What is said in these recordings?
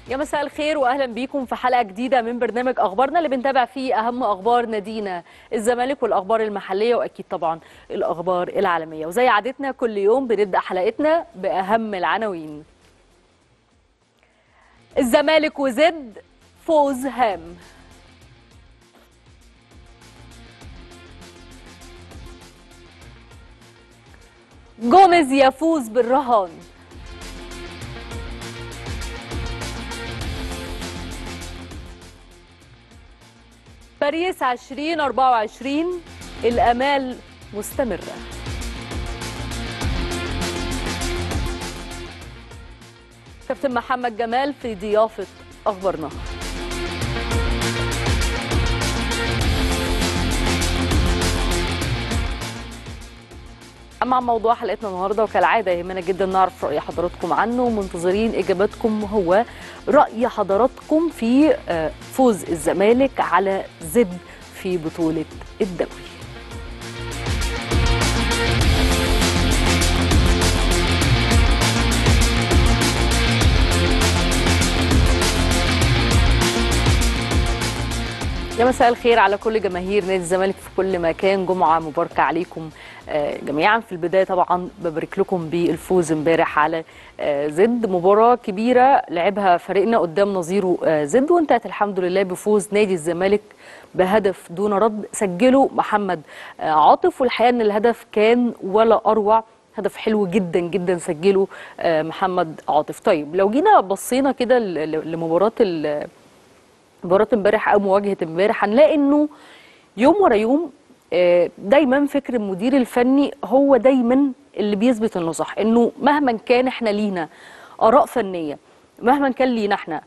يا مساء الخير واهلا بيكم في حلقه جديده من برنامج اخبارنا اللي بنتابع فيه اهم اخبار نادينا الزمالك والاخبار المحليه واكيد طبعا الاخبار العالميه وزي عادتنا كل يوم بنبدا حلقتنا باهم العناوين الزمالك وزد فوز هام جوميز يفوز بالرهان باريس 2024 الامال مستمره كابتن محمد جمال في ضيافه اخبارنا اما عن موضوع حلقتنا النهارده وكالعاده يهمنا جدا نعرف راي حضراتكم عنه ومنتظرين اجاباتكم هو راي حضراتكم في فوز الزمالك على زد في بطوله الدوري يا مساء الخير على كل جماهير نادي الزمالك في كل مكان جمعه مباركه عليكم جميعا في البدايه طبعا ببارك لكم بالفوز امبارح على زد مباراه كبيره لعبها فريقنا قدام نظيره زد وانتهت الحمد لله بفوز نادي الزمالك بهدف دون رد سجله محمد عاطف والحقيقه ان الهدف كان ولا اروع هدف حلو جدا جدا سجله محمد عاطف طيب لو جينا بصينا كده لمباراه مباراه امبارح او مواجهه امبارح هنلاقي انه يوم ورا يوم دايما فكر المدير الفني هو دايما اللي بيثبت انه صح انه مهما كان احنا لينا اراء فنيه مهما كان لينا احنا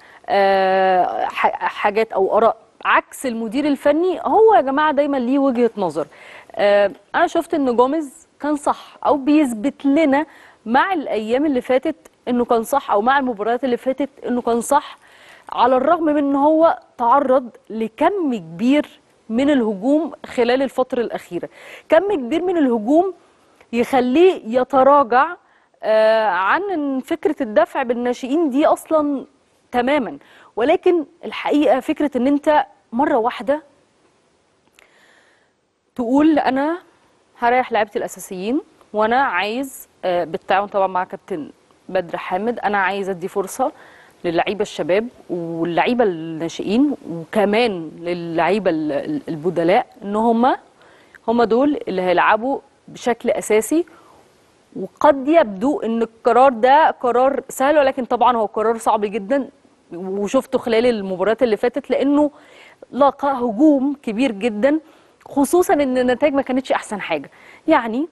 حاجات او اراء عكس المدير الفني هو يا جماعه دايما ليه وجهه نظر انا شفت ان جوميز كان صح او بيثبت لنا مع الايام اللي فاتت انه كان صح او مع المباريات اللي فاتت انه كان صح على الرغم من ان هو تعرض لكم كبير من الهجوم خلال الفترة الأخيرة كم كبير من الهجوم يخليه يتراجع آه عن فكرة الدفع بالناشئين دي أصلا تماما ولكن الحقيقة فكرة أن أنت مرة واحدة تقول أنا هريح لعيبتي الأساسيين وأنا عايز آه بالتعاون طبعا مع كابتن بدر حامد أنا عايز أدي فرصة للعيبه الشباب واللعيبه الناشئين وكمان للعيبه البدلاء ان هم هم دول اللي هيلعبوا بشكل اساسي وقد يبدو ان القرار ده قرار سهل ولكن طبعا هو قرار صعب جدا وشفته خلال المباريات اللي فاتت لانه لاقى هجوم كبير جدا خصوصا ان النتائج ما كانتش احسن حاجه يعني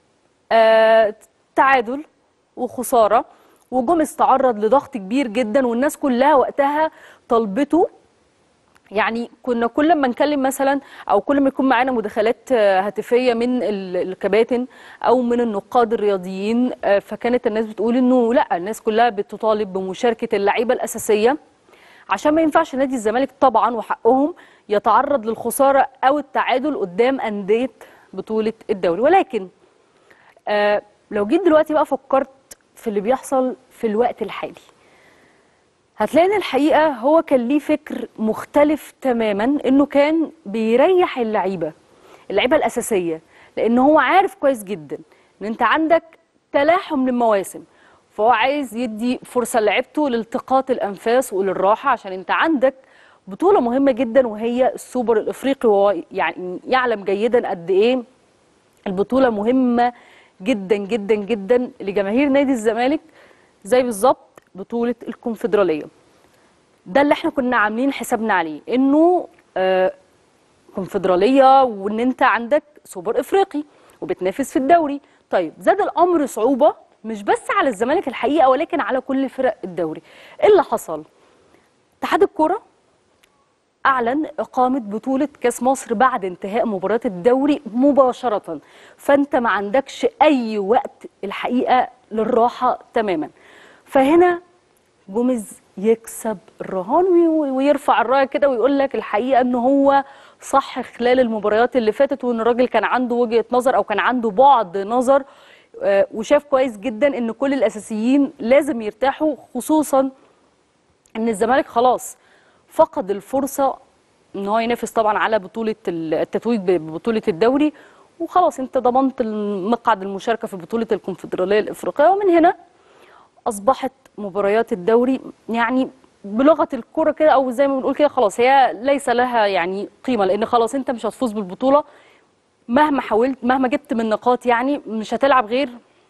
آه تعادل وخساره وجوميز تعرض لضغط كبير جدا والناس كلها وقتها طلبته يعني كنا كل ما نكلم مثلا او كل ما يكون معانا مداخلات هاتفيه من الكباتن او من النقاد الرياضيين فكانت الناس بتقول انه لا الناس كلها بتطالب بمشاركه اللعيبه الاساسيه عشان ما ينفعش نادي الزمالك طبعا وحقهم يتعرض للخساره او التعادل قدام انديه بطوله الدوري ولكن آه لو جيت دلوقتي بقى فكرت في اللي بيحصل في الوقت الحالي هتلاقي ان الحقيقه هو كان ليه فكر مختلف تماما انه كان بيريح اللعيبه اللعيبه الاساسيه لان هو عارف كويس جدا ان انت عندك تلاحم للمواسم فهو عايز يدي فرصه لعيبته لالتقاط الانفاس وللراحه عشان انت عندك بطوله مهمه جدا وهي السوبر الافريقي وهو يعني يعلم جيدا قد ايه البطوله مهمه جدا جدا جدا لجماهير نادي الزمالك زي بالظبط بطوله الكونفدراليه ده اللي احنا كنا عاملين حسابنا عليه انه آه كونفدراليه وان انت عندك سوبر افريقي وبتنافس في الدوري طيب زاد الامر صعوبه مش بس على الزمالك الحقيقه ولكن على كل فرق الدوري ايه اللي حصل اتحاد الكوره اعلن اقامه بطوله كاس مصر بعد انتهاء مباراه الدوري مباشره فانت ما عندكش اي وقت الحقيقه للراحه تماما فهنا جوميز يكسب الرهان ويرفع الرايه كده ويقول لك الحقيقه ان هو صح خلال المباريات اللي فاتت وان الراجل كان عنده وجهه نظر او كان عنده بعد نظر وشاف كويس جدا ان كل الاساسيين لازم يرتاحوا خصوصا ان الزمالك خلاص فقد الفرصه ان هو ينافس طبعا على بطوله التتويج ببطوله الدوري وخلاص انت ضمنت مقعد المشاركه في بطوله الكونفدراليه الافريقيه ومن هنا اصبحت مباريات الدوري يعني بلغه الكره كده او زي ما بنقول كده خلاص هي ليس لها يعني قيمه لان خلاص انت مش هتفوز بالبطوله مهما حاولت مهما جبت من نقاط يعني مش هتلعب غير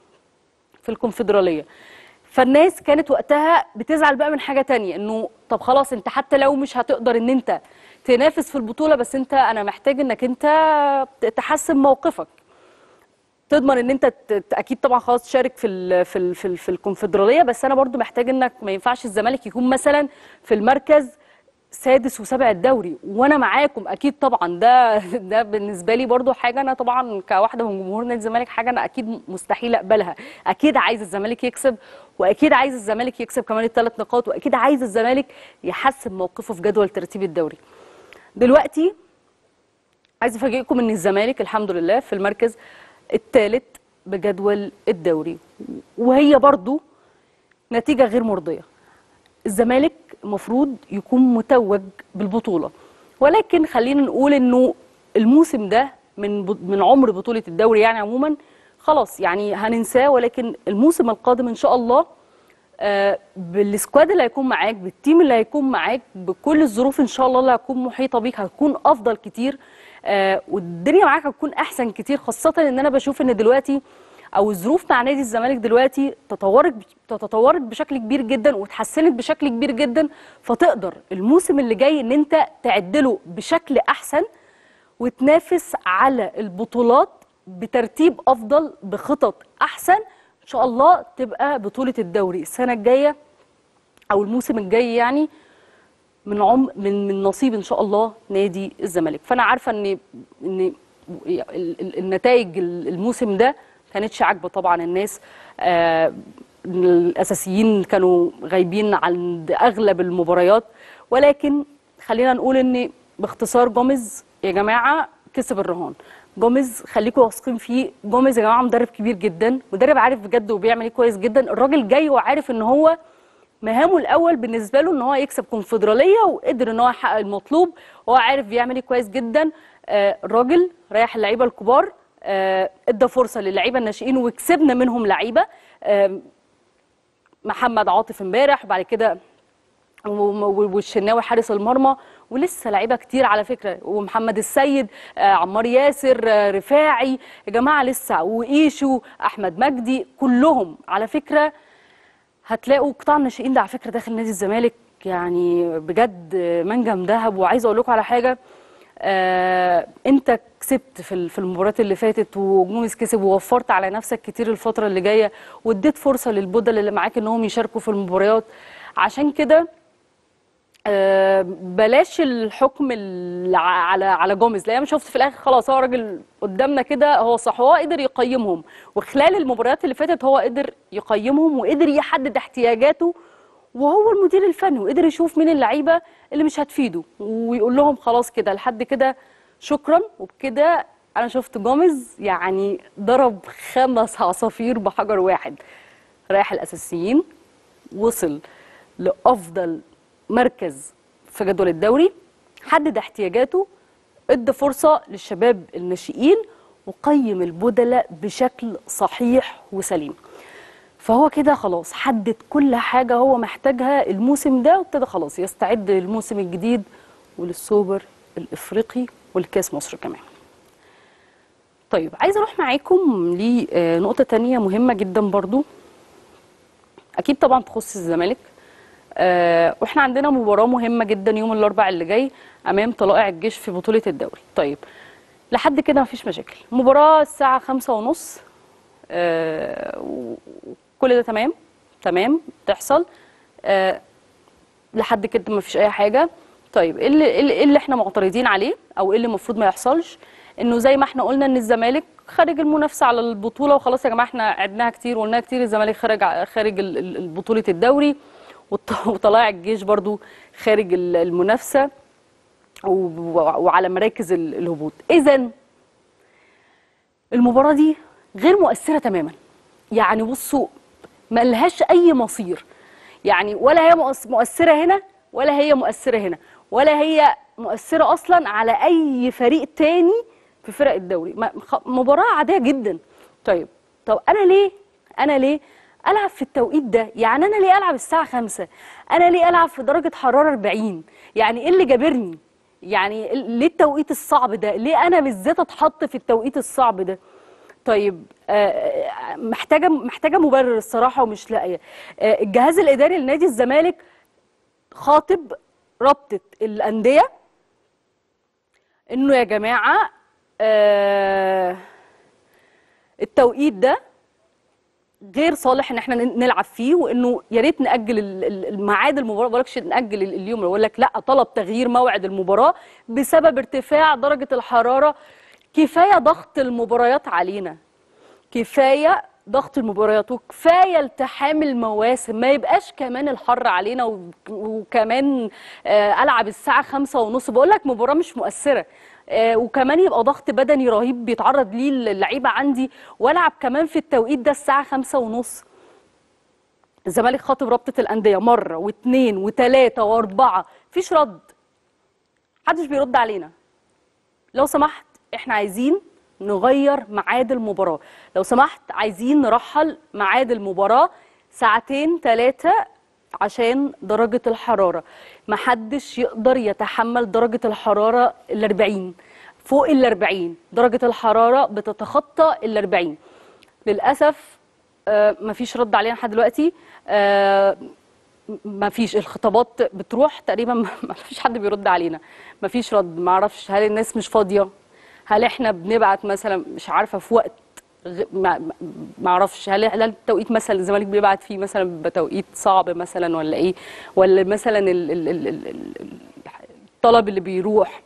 في الكونفدراليه فالناس كانت وقتها بتزعل بقى من حاجه تانية انه طب خلاص انت حتى لو مش هتقدر ان انت تنافس في البطوله بس انت انا محتاج انك انت تحسن موقفك تضمن ان انت اكيد طبعا خلاص تشارك في ال في ال في, ال في الكونفدراليه بس انا برضو محتاج انك ما ينفعش الزمالك يكون مثلا في المركز سادس وسابع الدوري وانا معاكم اكيد طبعا ده ده بالنسبه لي برضو حاجه انا طبعا كواحده من جمهور نادي الزمالك حاجه انا اكيد مستحيل اقبلها اكيد عايز الزمالك يكسب واكيد عايز الزمالك يكسب كمان الثلاث نقاط واكيد عايز الزمالك يحسن موقفه في جدول ترتيب الدوري دلوقتي عايز افاجئكم ان الزمالك الحمد لله في المركز الثالث بجدول الدوري وهي برضو نتيجه غير مرضيه الزمالك المفروض يكون متوج بالبطوله ولكن خلينا نقول انه الموسم ده من من عمر بطوله الدوري يعني عموما خلاص يعني هننساه ولكن الموسم القادم ان شاء الله آه بالسكواد اللي هيكون معاك بالتيم اللي هيكون معاك بكل الظروف ان شاء الله اللي هتكون محيطه بيك هتكون افضل كتير آه والدنيا معاك هتكون احسن كتير خاصه ان انا بشوف ان دلوقتي او الظروف مع نادي الزمالك دلوقتي تطورت تطورت بشكل كبير جدا وتحسنت بشكل كبير جدا فتقدر الموسم اللي جاي ان انت تعدله بشكل احسن وتنافس على البطولات بترتيب افضل بخطط احسن ان شاء الله تبقى بطوله الدوري السنه الجايه او الموسم الجاي يعني من عم من من نصيب ان شاء الله نادي الزمالك فانا عارفه ان ان النتائج الموسم ده كانتش عاجبه طبعا الناس آه الاساسيين كانوا غايبين عند اغلب المباريات ولكن خلينا نقول ان باختصار جوميز يا جماعه كسب الرهان جوميز خليكم واثقين فيه جوميز يا جماعه مدرب كبير جدا مدرب عارف بجد وبيعمل ايه كويس جدا الراجل جاي وعارف ان هو مهامه الاول بالنسبه له ان هو يكسب كونفدراليه وقدر ان هو يحقق المطلوب وهو عارف بيعمل ايه كويس جدا آه الراجل ريح اللعيبه الكبار آه ادى فرصه للعيبه الناشئين وكسبنا منهم لعيبه آه محمد عاطف امبارح وبعد كده والشناوي حارس المرمى ولسه لعيبه كتير على فكره ومحمد السيد آه عمار ياسر آه رفاعي يا جماعه لسه وايشو احمد مجدي كلهم على فكره هتلاقوا قطاع الناشئين ده على فكره داخل نادي الزمالك يعني بجد منجم ذهب وعايزه اقول لكم على حاجه آه انت كسبت في في المباريات اللي فاتت وجوميز كسب ووفرت على نفسك كتير الفتره اللي جايه واديت فرصه للبدل اللي معاك انهم يشاركوا في المباريات عشان كده آه بلاش الحكم على على جوميز لان انا شفت في الاخر خلاص هو راجل قدامنا كده هو صح هو قدر يقيمهم وخلال المباريات اللي فاتت هو قدر يقيمهم وقدر يحدد احتياجاته وهو المدير الفني وقدر يشوف مين اللعيبه اللي مش هتفيده ويقول لهم خلاص كده لحد كده شكرا وبكده انا شفت جوميز يعني ضرب خمس عصافير بحجر واحد رايح الاساسيين وصل لافضل مركز في جدول الدوري حدد احتياجاته ادى فرصه للشباب الناشئين وقيم البدلاء بشكل صحيح وسليم فهو كده خلاص حدد كل حاجه هو محتاجها الموسم ده وابتدى خلاص يستعد للموسم الجديد وللسوبر الافريقي والكاس مصر كمان طيب عايزه اروح معاكم لنقطه تانية مهمه جدا برضو اكيد طبعا تخص الزمالك آه واحنا عندنا مباراه مهمه جدا يوم الاربعاء اللي جاي امام طلائع الجيش في بطوله الدوري طيب لحد كده مفيش مشاكل مباراه الساعه خمسة ونص آه كل ده تمام تمام تحصل آه لحد كده مفيش اي حاجه طيب ايه اللي, إيه اللي احنا معترضين عليه او ايه اللي المفروض ما يحصلش انه زي ما احنا قلنا ان الزمالك خارج المنافسه على البطوله وخلاص يا جماعه احنا عدناها كتير وقلناها كتير الزمالك خارج خارج بطوله الدوري وطلائع الجيش برضو خارج المنافسه وعلى مراكز الهبوط اذا المباراه دي غير مؤثره تماما يعني بصوا ما لهاش اي مصير يعني ولا هي مؤس- مؤثره هنا ولا هي مؤثره هنا ولا هي مؤثره اصلا على اي فريق تاني في فرق الدوري ما- خ- مباراه عاديه جدا طيب طب انا ليه انا ليه العب في التوقيت ده يعني انا ليه العب الساعه 5 انا ليه العب في درجه حراره 40 يعني ايه اللي جابرني يعني ال- ليه التوقيت الصعب ده ليه انا بالذات اتحط في التوقيت الصعب ده طيب آه، محتاجه محتاجه مبرر الصراحه ومش لاقيه آه، الجهاز الاداري لنادي الزمالك خاطب رابطه الانديه انه يا جماعه آه، التوقيت ده غير صالح ان احنا ن- نلعب فيه وانه يا ريت ناجل ال- ال- الميعاد المباراه ما بقولكش ناجل ال- اليوم بقول لك لا طلب تغيير موعد المباراه بسبب ارتفاع درجه الحراره كفايه ضغط المباريات علينا كفايه ضغط المباريات وكفايه التحام المواسم ما يبقاش كمان الحر علينا و- وكمان آه، العب الساعه خمسة ونص بقول لك مباراه مش مؤثره آه، وكمان يبقى ضغط بدني رهيب بيتعرض ليه اللعيبه عندي والعب كمان في التوقيت ده الساعه خمسة ونص الزمالك خاطب رابطه الانديه مره واثنين وثلاثه واربعه مفيش رد محدش بيرد علينا لو سمحت احنا عايزين نغير ميعاد المباراة لو سمحت عايزين نرحل ميعاد المباراة ساعتين ثلاثة عشان درجة الحرارة محدش يقدر يتحمل درجة الحرارة الأربعين فوق الأربعين درجة الحرارة بتتخطى الأربعين للأسف آه، مفيش رد علينا لحد دلوقتي آه، ما فيش الخطابات بتروح تقريبا ما فيش حد بيرد علينا ما فيش رد ما اعرفش هل الناس مش فاضيه هل احنا بنبعت مثلا مش عارفه في وقت غ- ما ما- ما اعرفش هل هل التوقيت مثلا الزمالك بيبعت فيه مثلا بتوقيت صعب مثلا ولا ايه ولا مثلا ال- ال- ال- ال- ال- الطلب اللي بيروح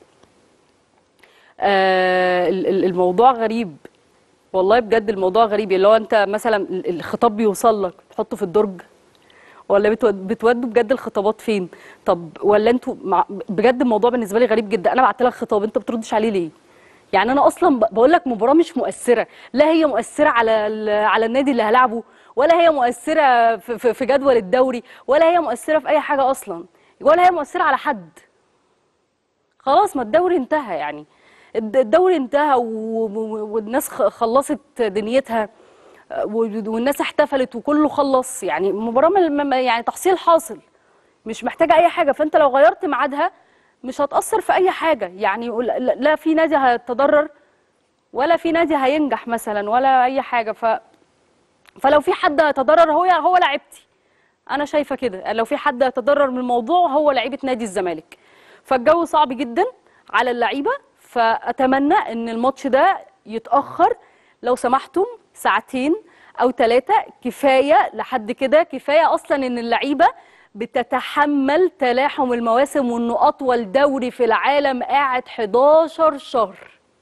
آه ال- ال- الموضوع غريب والله بجد الموضوع غريب اللي هو انت مثلا ال- الخطاب بيوصل لك تحطه في الدرج ولا بتود- بتودوا بجد الخطابات فين طب ولا انتوا مع بجد الموضوع بالنسبه لي غريب جدا انا بعت لك خطاب انت بتردش عليه ليه يعني انا اصلا ب- بقول لك مباراه مش مؤثره لا هي مؤثره على ال- على النادي اللي هلعبه ولا هي مؤثره في, في, في جدول الدوري ولا هي مؤثره في اي حاجه اصلا ولا هي مؤثره على حد خلاص ما الدوري انتهى يعني الد- الدوري انتهى و- و- والناس خ- خلصت دنيتها آه، و- والناس احتفلت وكله خلص يعني مباراة م- م- يعني تحصيل حاصل مش محتاجة أي حاجة فأنت لو غيرت ميعادها مش هتأثر في أي حاجة يعني لا لا في نادي هيتضرر ولا في نادي هينجح مثلا ولا أي حاجة ف فلو في حد هيتضرر هو هو لعيبتي انا شايفه كده لو في حد هيتضرر من الموضوع هو لعيبه نادي الزمالك فالجو صعب جدا على اللعيبه فاتمنى ان الماتش ده يتاخر لو سمحتم ساعتين او ثلاثه كفايه لحد كده كفايه اصلا ان اللعيبه بتتحمل تلاحم المواسم وانه اطول دوري في العالم قاعد 11 شهر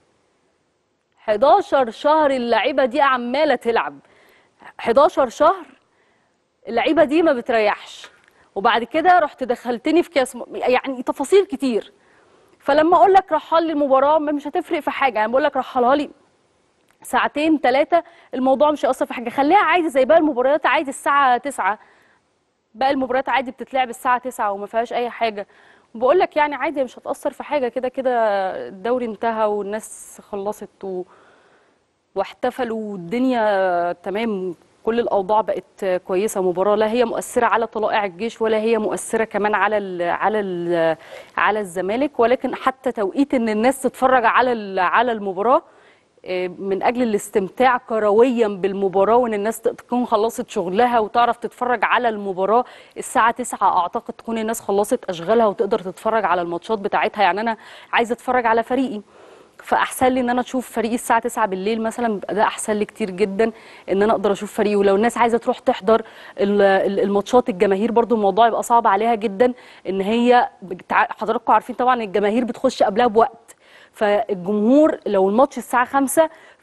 11 شهر اللعيبه دي عماله تلعب 11 شهر اللعيبه دي ما بتريحش وبعد كده رحت دخلتني في كاس م- يعني تفاصيل كتير فلما اقول لك رحل لي المباراه ما- مش هتفرق في حاجه يعني بقول لك رحلها لي ساعتين ثلاثه الموضوع مش هيأثر في حاجه خليها عادي زي باقي المباريات عادي الساعه 9 باقي المباريات عادي بتتلعب الساعه 9 وما فيهاش اي حاجه بقول لك يعني عادي مش هتأثر في حاجه كده كده الدوري انتهى والناس خلصت و... واحتفلوا والدنيا تمام كل الاوضاع بقت كويسه مباراه لا هي مؤثره على طلائع الجيش ولا هي مؤثره كمان على ال على ال على الزمالك ولكن حتى توقيت ان الناس تتفرج على ال- على المباراه آه، من اجل الاستمتاع كرويا بالمباراه وان الناس تكون خلصت شغلها وتعرف تتفرج على المباراه الساعه 9 اعتقد تكون الناس خلصت اشغالها وتقدر تتفرج على الماتشات بتاعتها يعني انا عايزه اتفرج على فريقي فاحسن لي ان انا اشوف فريقي الساعه 9 بالليل مثلا بيبقى ده احسن لي كتير جدا ان انا اقدر اشوف فريقي ولو الناس عايزه تروح تحضر ال- ال- الماتشات الجماهير برضو الموضوع يبقى صعب عليها جدا ان هي بتع- حضراتكم عارفين طبعا الجماهير بتخش قبلها بوقت فالجمهور لو الماتش الساعه 5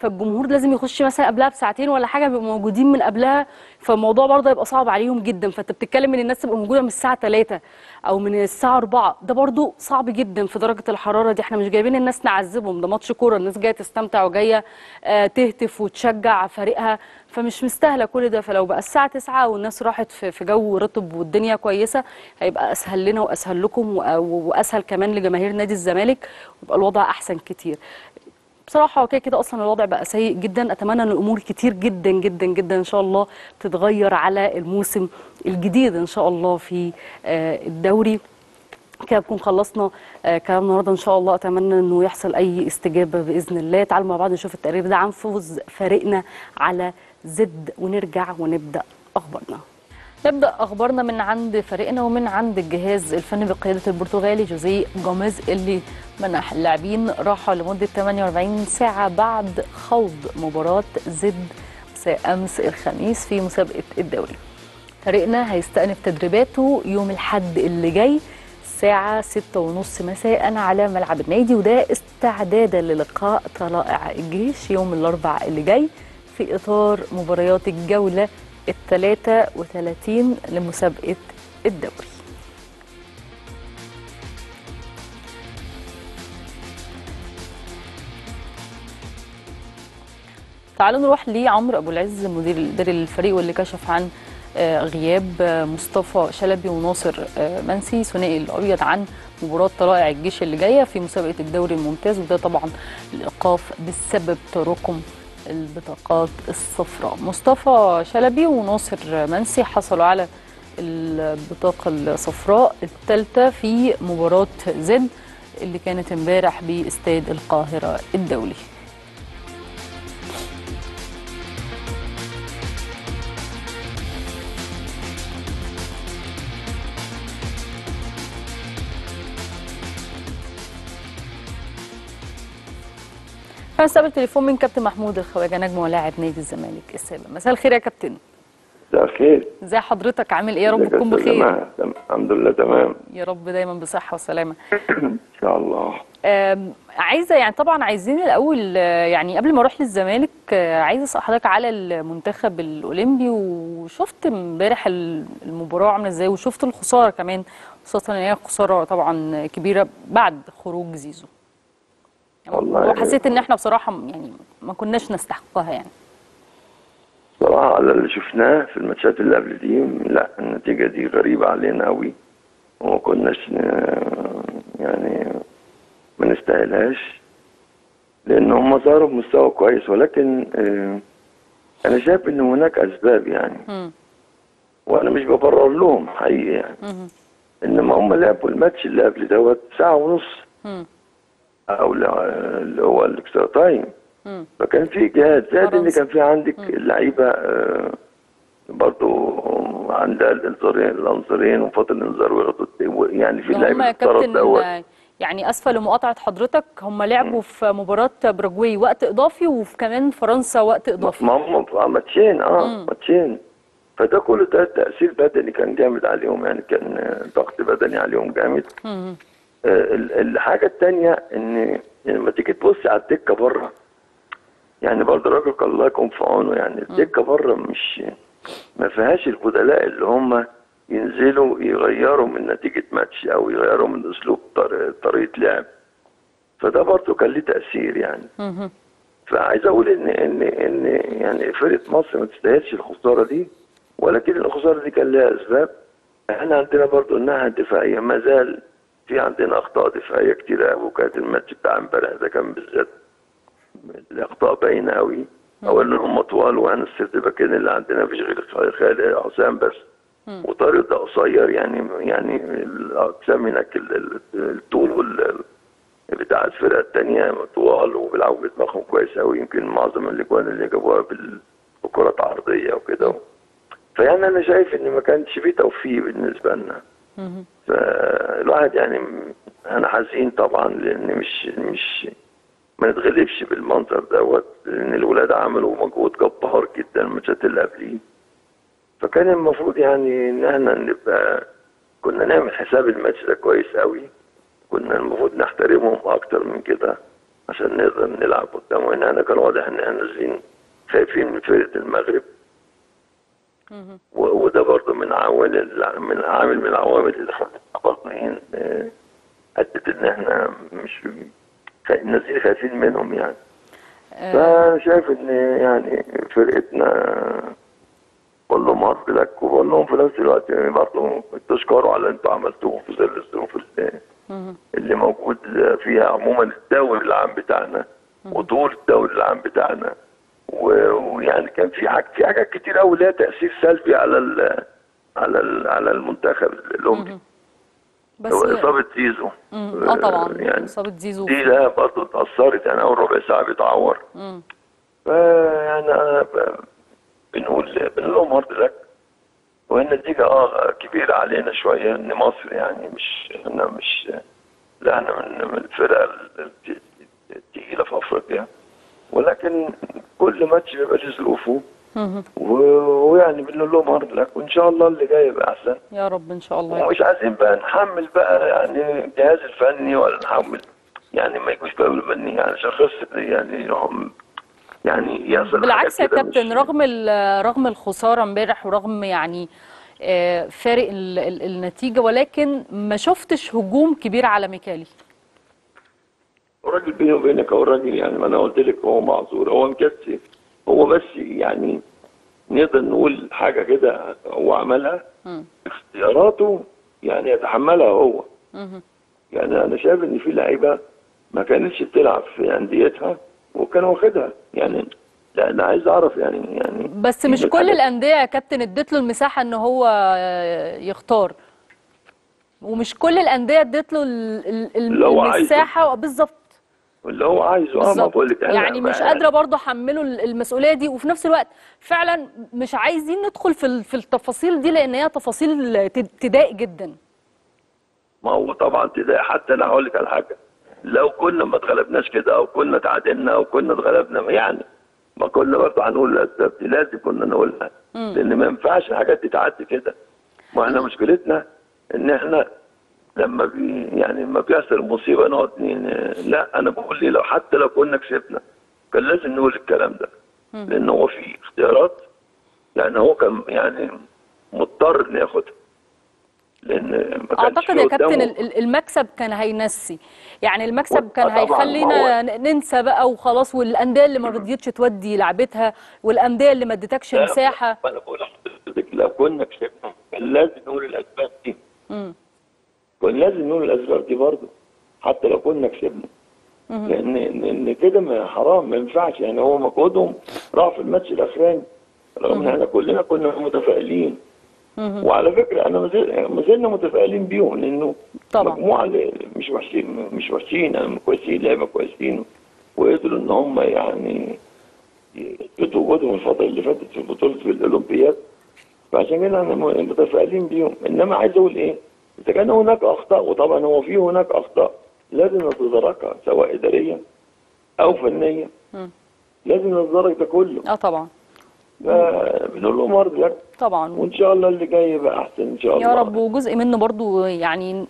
فالجمهور لازم يخش مثلا قبلها بساعتين ولا حاجه بيبقوا موجودين من قبلها فالموضوع برضه هيبقى صعب عليهم جدا فانت بتتكلم ان الناس تبقى موجوده من الساعه 3 او من الساعه 4 ده برضه صعب جدا في درجه الحراره دي احنا مش جايبين الناس نعذبهم ده ماتش كوره الناس جايه تستمتع وجايه آه، تهتف وتشجع فريقها فمش مستاهله كل ده فلو بقى الساعه 9 والناس راحت في في جو رطب والدنيا كويسه هيبقى اسهل لنا واسهل لكم وأ- واسهل كمان لجماهير نادي الزمالك ويبقى الوضع احسن كتير بصراحة هو كده كده أصلا الوضع بقى سيء جدا أتمنى أن الأمور كتير جدا جدا جدا إن شاء الله تتغير على الموسم الجديد إن شاء الله في آه، الدوري كده نكون خلصنا آه، كلام النهارده ان شاء الله اتمنى انه يحصل اي استجابه باذن الله تعالوا مع بعض نشوف التقرير ده عن فوز فريقنا على زد ونرجع ونبدا اخبارنا نبدا اخبارنا من عند فريقنا ومن عند الجهاز الفني بقياده البرتغالي جوزيه جوميز اللي منح اللاعبين راحه لمده 48 ساعه بعد خوض مباراه زد مساء امس الخميس في مسابقه الدوري فريقنا هيستأنف تدريباته يوم الحد اللي جاي الساعة ستة ونص مساء على ملعب النادي وده استعدادا للقاء طلائع الجيش يوم الأربع اللي جاي في إطار مباريات الجولة الثلاثة وثلاثين لمسابقة الدوري تعالوا نروح لعمرو ابو العز مدير الاداري للفريق واللي كشف عن آه، غياب آه، مصطفى شلبي وناصر آه، منسي ثنائي الابيض عن مباراه طلائع الجيش اللي جايه في مسابقه الدوري الممتاز وده طبعا الايقاف بسبب تراكم البطاقات الصفراء مصطفى شلبي وناصر منسي حصلوا على البطاقه الصفراء الثالثه في مباراه زد اللي كانت امبارح باستاد القاهره الدولي هنستقبل تليفون من كابتن محمود الخواجه نجم ولاعب نادي الزمالك السابق مساء الخير يا كابتن مساء الخير ازي حضرتك عامل ايه يا رب ازيك يا تكون أستاذ بخير جماعة؟ تم- الحمد لله تمام يا رب دايما بصحه وسلامه ان شاء الله آم، عايزه يعني طبعا عايزين الاول آه، يعني قبل ما اروح للزمالك آه، عايزه اسال حضرتك على المنتخب الاولمبي وشفت امبارح ال- المباراه عامله ازاي وشفت الخساره كمان خاصه ان هي خساره طبعا كبيره بعد خروج زيزو يعني والله وحسيت ان احنا بصراحه يعني ما كناش نستحقها يعني صراحة على اللي شفناه في الماتشات اللي قبل دي لا النتيجة دي غريبة علينا قوي وما كناش ن- يعني ما نستاهلهاش لأن هم ظهروا بمستوى كويس ولكن آه، أنا شايف إن هناك أسباب يعني مم. وأنا مش ببرر لهم حقيقي يعني مم. إنما هم لعبوا الماتش اللي قبل دوت ساعة ونص مم. أو لا- اللي هو الإكسترا تايم مم. فكان في جهاد زائد ان فرنسا. كان في عندك اللعيبه آه، برضو عندها الانذارين الانذارين وفاضل الانذار وياخدوا الت- يعني في هم لعيبه يا الطرد كابتن دوت آه، يعني اسفه لمقاطعه حضرتك هم لعبوا في مباراه باراجواي وقت اضافي وفي كمان فرنسا وقت اضافي ما هم آه، ماتشين اه مم. ماتشين فده كله ده تاثير بدني كان جامد عليهم يعني كان آه، ضغط بدني عليهم جامد مم. آه، ال- الحاجه الثانيه ان لما تيجي تبص على الدكه بره يعني برضه الراجل كان الله يكون في عونه يعني الدكه بره مش ما فيهاش البدلاء اللي هم ينزلوا يغيروا من نتيجه ماتش او يغيروا من اسلوب طر- طريقه لعب فده برضه كان ليه تاثير يعني مم. فعايز اقول ان ان ان يعني فرقه مصر ما تستاهلش الخساره دي ولكن الخساره دي كان لها اسباب احنا عندنا برضو الناحيه الدفاعيه ما زال في عندنا اخطاء دفاعيه كتير قوي وكانت الماتش بتاع امبارح ده كان بالذات الاخطاء باينه قوي اولا هم طوال وانا السيرت باكين اللي عندنا مفيش غير خالد حسام بس وطارق ده قصير يعني يعني الاجسام هناك ال- ال- الطول وال بتاع الفرقه الثانيه طوال وبيلعبوا بدماغهم كويس قوي يمكن معظم الاجوان اللي جابوها بال- بكرات عرضيه وكده فيعني انا شايف ان ما كانش فيه توفيق بالنسبه لنا مم. فالواحد يعني انا حزين طبعا لان مش مش ما نتغلبش بالمنظر دوت لان الولاد عملوا مجهود جبار جدا الماتشات اللي قبليه فكان المفروض يعني ان احنا نبقى كنا نعمل حساب الماتش ده كويس قوي كنا المفروض نحترمهم اكتر من كده عشان نقدر نلعب قدام وان احنا كان واضح ان احنا نازلين خايفين من فرقه المغرب و- وده برضه من عوامل من عامل من العوامل اللي خلتنا برضه ايه آه، ادت ان احنا مش خا- نازلين خايفين منهم يعني فانا شايف ان يعني فرقتنا بقول لهم هارد لك وبقول لهم في نفس الوقت يعني برضه تشكروا على اللي انتوا عملتوه في ظل الظروف اللي, اللي موجود فيها عموما الدوري العام بتاعنا وطول الدوري العام بتاعنا و- ويعني كان في حاجات في حاجات كتير قوي لها تاثير سلبي على ال على ال على المنتخب الأولمبي بس اصابه زيزو مم. اه طبعا يعني اصابه زيزو دي لا برضه اتأثرت يعني أول ربع ساعة بيتعور مم. فيعني أنا ب- بنقول بنقول لهم هارد لك وهي النتيجة اه كبيرة علينا شوية إن مصر يعني مش احنا مش لا احنا من من الفرق ال- التقيلة في أفريقيا ولكن كل ماتش بيبقى له ظروفه مم. و- ويعني بنقول لهم هارد لك وإن شاء الله اللي جاي يبقى أحسن يا رب ان شاء الله ومش عايزين بقى نحمل بقى يعني الجهاز الفني ولا نحمل يعني ما يجوش بقى بالفني يعني عشان خسر يعني هم يعني يحصل بالعكس يا حاجات كده كابتن مش- رغم ال- رغم الخساره امبارح ورغم يعني آه، فارق ال- ال- النتيجه ولكن ما شفتش هجوم كبير على ميكالي الراجل بيني وبينك هو الراجل يعني ما انا قلت لك هو معذور هو مكسي هو بس يعني نقدر نقول حاجه كده هو عملها مم. اختياراته يعني يتحملها هو مم. يعني انا شايف ان في لعيبه ما كانتش بتلعب في انديتها وكان واخدها يعني لا انا عايز اعرف يعني يعني بس مش في كل الحاجات- الانديه يا كابتن اديت له المساحه ان هو آه، يختار ومش كل الانديه اديت له ال- ال- اللي هو عايزه. المساحه بالظبط اللي هو عايزه اه ما بالظبط بقول لك أنا يعني مش يعني- قادره برضه احمله ال- المسؤوليه دي وفي نفس الوقت فعلا مش عايزين ندخل في ال- في التفاصيل دي لان هي تفاصيل ت- تضايق جدا ما هو طبعا تضايق حتى انا هقول لك على حاجه لو كنا ما اتغلبناش كده او كنا تعادلنا او كنا اتغلبنا يعني ما كنا برضه هنقول الاسباب دي لازم كنا نقولها لان ما ينفعش الحاجات دي تعدي كده ما احنا مشكلتنا ان احنا لما بي يعني لما بيحصل مصيبه نقعد ن- لا انا بقول لي لو حتى لو كنا كسبنا كان لازم نقول الكلام ده لان هو في اختيارات يعني هو كان يعني مضطر انه ياخدها لان ما كانش اعتقد في يا كابتن قدامه- ال- ال- المكسب كان هينسي يعني المكسب و- كان آه طبعاً، هيخلينا ما ن- ننسى بقى وخلاص والانديه اللي ما رضيتش تودي لعبتها والانديه اللي ما ادتكش لا، مساحه ما انا بقول لحضرتك لو كنا كسبنا كان لازم نقول الاسباب دي مم. كان لازم نقول الاسباب دي برضه حتى لو كنا كسبنا لان ان كده ما حرام ما ينفعش يعني هو مجهودهم راح في الماتش الاخراني رغم ان احنا كلنا كنا متفائلين وعلى فكره انا ما زل- ما زلنا متفائلين بيهم لانه طبعا. مجموعه اللي مش وحشين مش وحشين يعني كويسين لعيبه كويسين وقدروا ان هم يعني يثبتوا وجودهم الفتره اللي فاتت في بطوله في الاولمبياد فعشان كده احنا م- متفائلين بيهم انما عايز اقول ايه اذا كان هناك اخطاء وطبعا هو في هناك اخطاء لازم نتداركها سواء اداريا او فنيا لازم نتدارك ده كله اه طبعا فبنقول لهم هارد لك طبعا وان شاء الله اللي جاي يبقى احسن ان شاء الله يا رب وجزء منه برضو يعني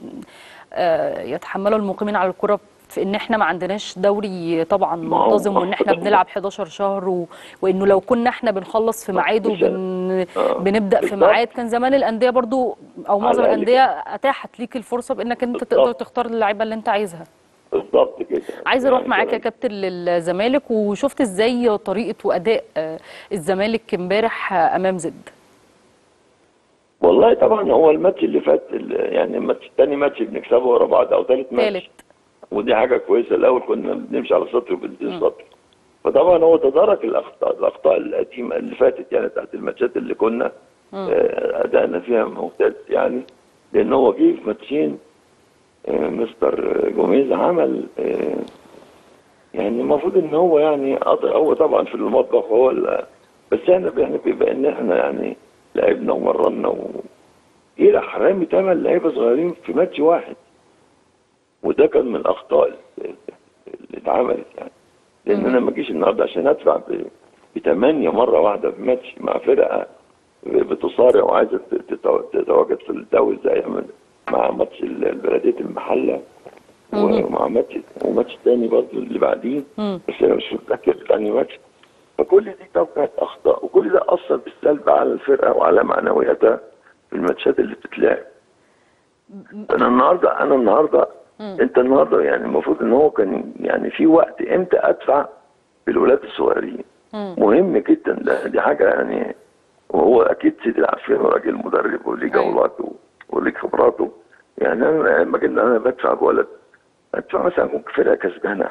آه، يتحمله المقيمين على الكرة في ان احنا ما عندناش دوري طبعا ما هو- منتظم وان احنا بنلعب 11 شهر و... وانه لو كنا احنا بنخلص في ميعاد مش- وبن... آه، بنبدا في بالظبط. ميعاد كان زمان الانديه برضو او معظم على الأقل الانديه اتاحت ليك الفرصه بانك انت بالظبط. تقدر تختار اللعيبه اللي انت عايزها بالظبط كده عايزه اروح يعني معاك يا كده. كابتن للزمالك وشفت ازاي طريقه واداء آه، الزمالك امبارح آه، امام زد والله طبعا هو الماتش اللي فات ال- يعني الماتش الثاني ماتش بنكسبه ورا بعض او ثالث ماتش ثالث ودي حاجه كويسه الاول كنا بنمشي على سطر وبنزيد سطر فطبعا هو تدارك الاخطاء الاخطاء القديمه اللي فاتت يعني بتاعت الماتشات اللي كنا آه، ادائنا فيها ممتاز يعني لان هو جه في ماتشين آه، مستر جوميز عمل آه، يعني المفروض ان هو يعني قط- هو طبعا في المطبخ هو ال- بس احنا احنا بيبقى ان احنا يعني لعبنا ومرنا و ايه حرامي ثمان لعيبه صغيرين في ماتش واحد وده كان من الاخطاء اللي اللي اتعملت يعني لان انا ما اجيش النهارده عشان ادفع ب- بثمانيه مره واحده في ماتش مع فرقه بتصارع وعايزه تت- تتواجد في الدوري زي ما- مع ماتش ال- البلديه المحله ومع ماتش وماتش تاني برضه اللي بعديه بس انا مش متذكر انهي ماتش فكل دي طبعا كانت اخطاء وكل ده اثر بالسلب على الفرقه وعلى معنوياتها في الماتشات اللي بتتلعب انا النهارده انا النهارده انت النهارده يعني المفروض ان هو كان يعني في وقت امتى ادفع بالولاد الصغيرين مهم جدا ده دي حاجه يعني وهو اكيد سيدي العافيه راجل مدرب وليه أيوة. جولاته وليه خبراته يعني انا لما جينا انا بدفع بولد بدفع مثلا ممكن فرقه كسبانه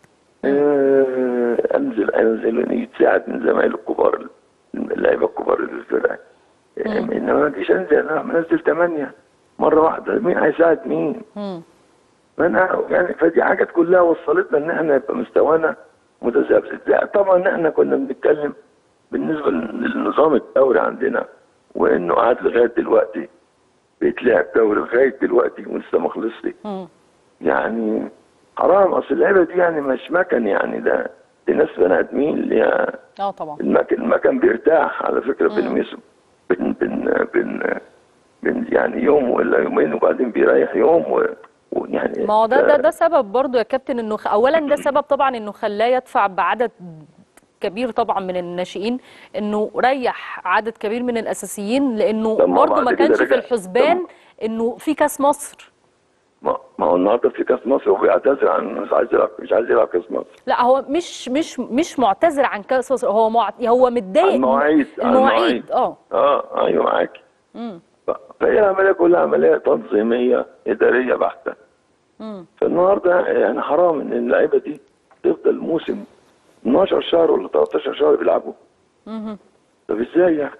آه، انزل انزل يتساعد من زمايله الكبار اللعيبه الكبار اللي في الفرقه آه، انما ما اجيش انزل انا منزل ثمانيه مره واحده مين هيساعد مين؟ مم. فانا يعني فدي حاجات كلها وصلتنا ان احنا يبقى مستوانا متذبذب لا طبعا احنا كنا بنتكلم بالنسبه للنظام الدوري عندنا وانه قعد لغايه دلوقتي بيتلعب دوري لغايه دلوقتي ولسه ما خلصش مم. يعني حرام اصل اللعيبه دي يعني مش مكن يعني ده دي ناس بني ادمين اللي هي اه طبعا المكن المكن بيرتاح على فكره بنمسه بن بن بن بن يعني يوم ولا يومين وبعدين بيريح يوم و- ويعني ما هو ده ده ده سبب برضو يا كابتن انه خ- اولا ده سبب طبعا انه خلاه يدفع بعدد كبير طبعا من الناشئين انه ريح عدد كبير من الاساسيين لانه طب ما هو برضو ما بعد كده كانش في رجع. الحسبان طب- انه في كاس مصر ما ما هو النهارده في كاس مصر وبيعتذر عن مش عايز يلعب مش عايز يلعب كاس مصر لا هو مش مش مش معتذر عن كاس مصر هو مع... هو متضايق المواعيد المواعيد اه اه ايوه معاك مم. ف- فهي العمليه كلها عمليه تنظيميه اداريه بحته مم. فالنهارده يعني حرام ان اللعيبه دي تفضل موسم 12 شهر ولا 13 شهر بيلعبوا مهم. طب ازاي يعني؟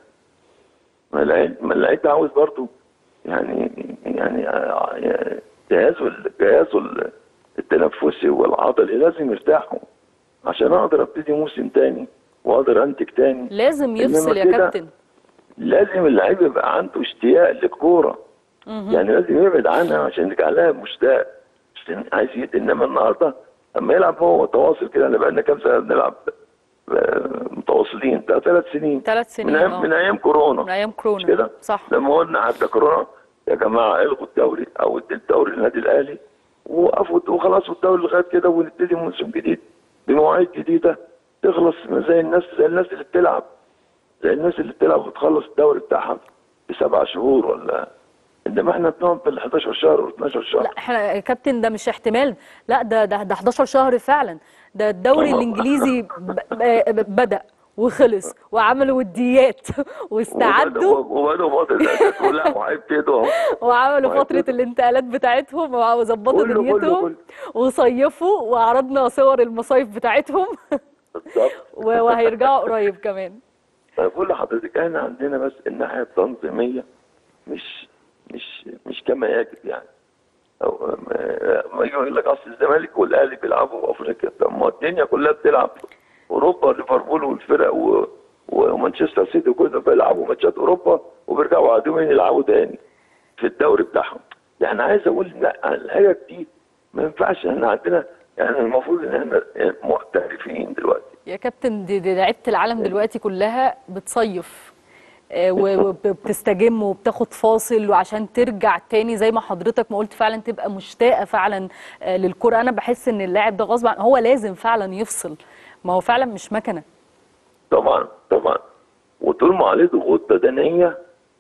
ما اللعيب ما اللعيب ده عاوز برضه يعني يعني آه، جهازه جهازه التنفسي والعضلي لازم يرتاحوا عشان اقدر ابتدي موسم تاني واقدر انتج تاني لازم يفصل يا كده كابتن لازم اللعيب يبقى عنده اشتياق للكوره يعني لازم يبعد عنها عشان يرجع لها مشتاق عشان عايز يد انما النهارده اما يلعب هو متواصل كده انا بقالنا كام سنه بنلعب آه، متواصلين بتاع ثلاث سنين ثلاث سنين من اه ايام من ايام كورونا من ايام مش كورونا كده صح لما قلنا عدى كورونا يا جماعه الغوا الدوري او ادوا الدوري للنادي الاهلي ووقفوا وخلاص الدوري لغايه كده ونبتدي موسم جديد بمواعيد جديده تخلص زي الناس زي الناس اللي بتلعب زي الناس اللي بتلعب وتخلص الدوري بتاعها في سبع شهور ولا انما احنا بنقعد بال 11 شهر و 12 شهر لا احنا يا كابتن ده مش احتمال لا ده ده ده 11 شهر فعلا ده الدوري طبعا. الانجليزي ب- ب- بدا وخلص وعملوا وديات واستعدوا وبدأوا فترة الأساس كلها وهيبتدوا أهو وعملوا وهيبتدوا. فترة الانتقالات بتاعتهم وظبطوا كله- كله- دنيتهم كله. وصيفوا وعرضنا صور المصايف بتاعتهم بالظبط و- وهيرجعوا قريب كمان بقول لحضرتك احنا عندنا بس الناحيه التنظيميه مش مش مش كما يجب يعني أو ما ما يجي يقول لك اصل الزمالك والاهلي بيلعبوا في افريقيا طب ما الدنيا كلها بتلعب اوروبا ليفربول والفرق و- ومانشستر سيتي وكده بيلعبوا ماتشات اوروبا وبيرجعوا عادوين يلعبوا تاني في الدوري بتاعهم يعني عايز اقول لا الحاجات دي ما ينفعش احنا عندنا يعني المفروض ان احنا محترفين دلوقتي يا كابتن دي, دي لعيبه العالم دلوقتي كلها بتصيف آه، و- وبتستجم وبتاخد فاصل وعشان ترجع تاني زي ما حضرتك ما قلت فعلا تبقى مشتاقه فعلا آه، للكره انا بحس ان اللاعب ده غصب عن هو لازم فعلا يفصل ما هو فعلا مش مكنه طبعا طبعا وطول ما عليه ضغوط بدنيه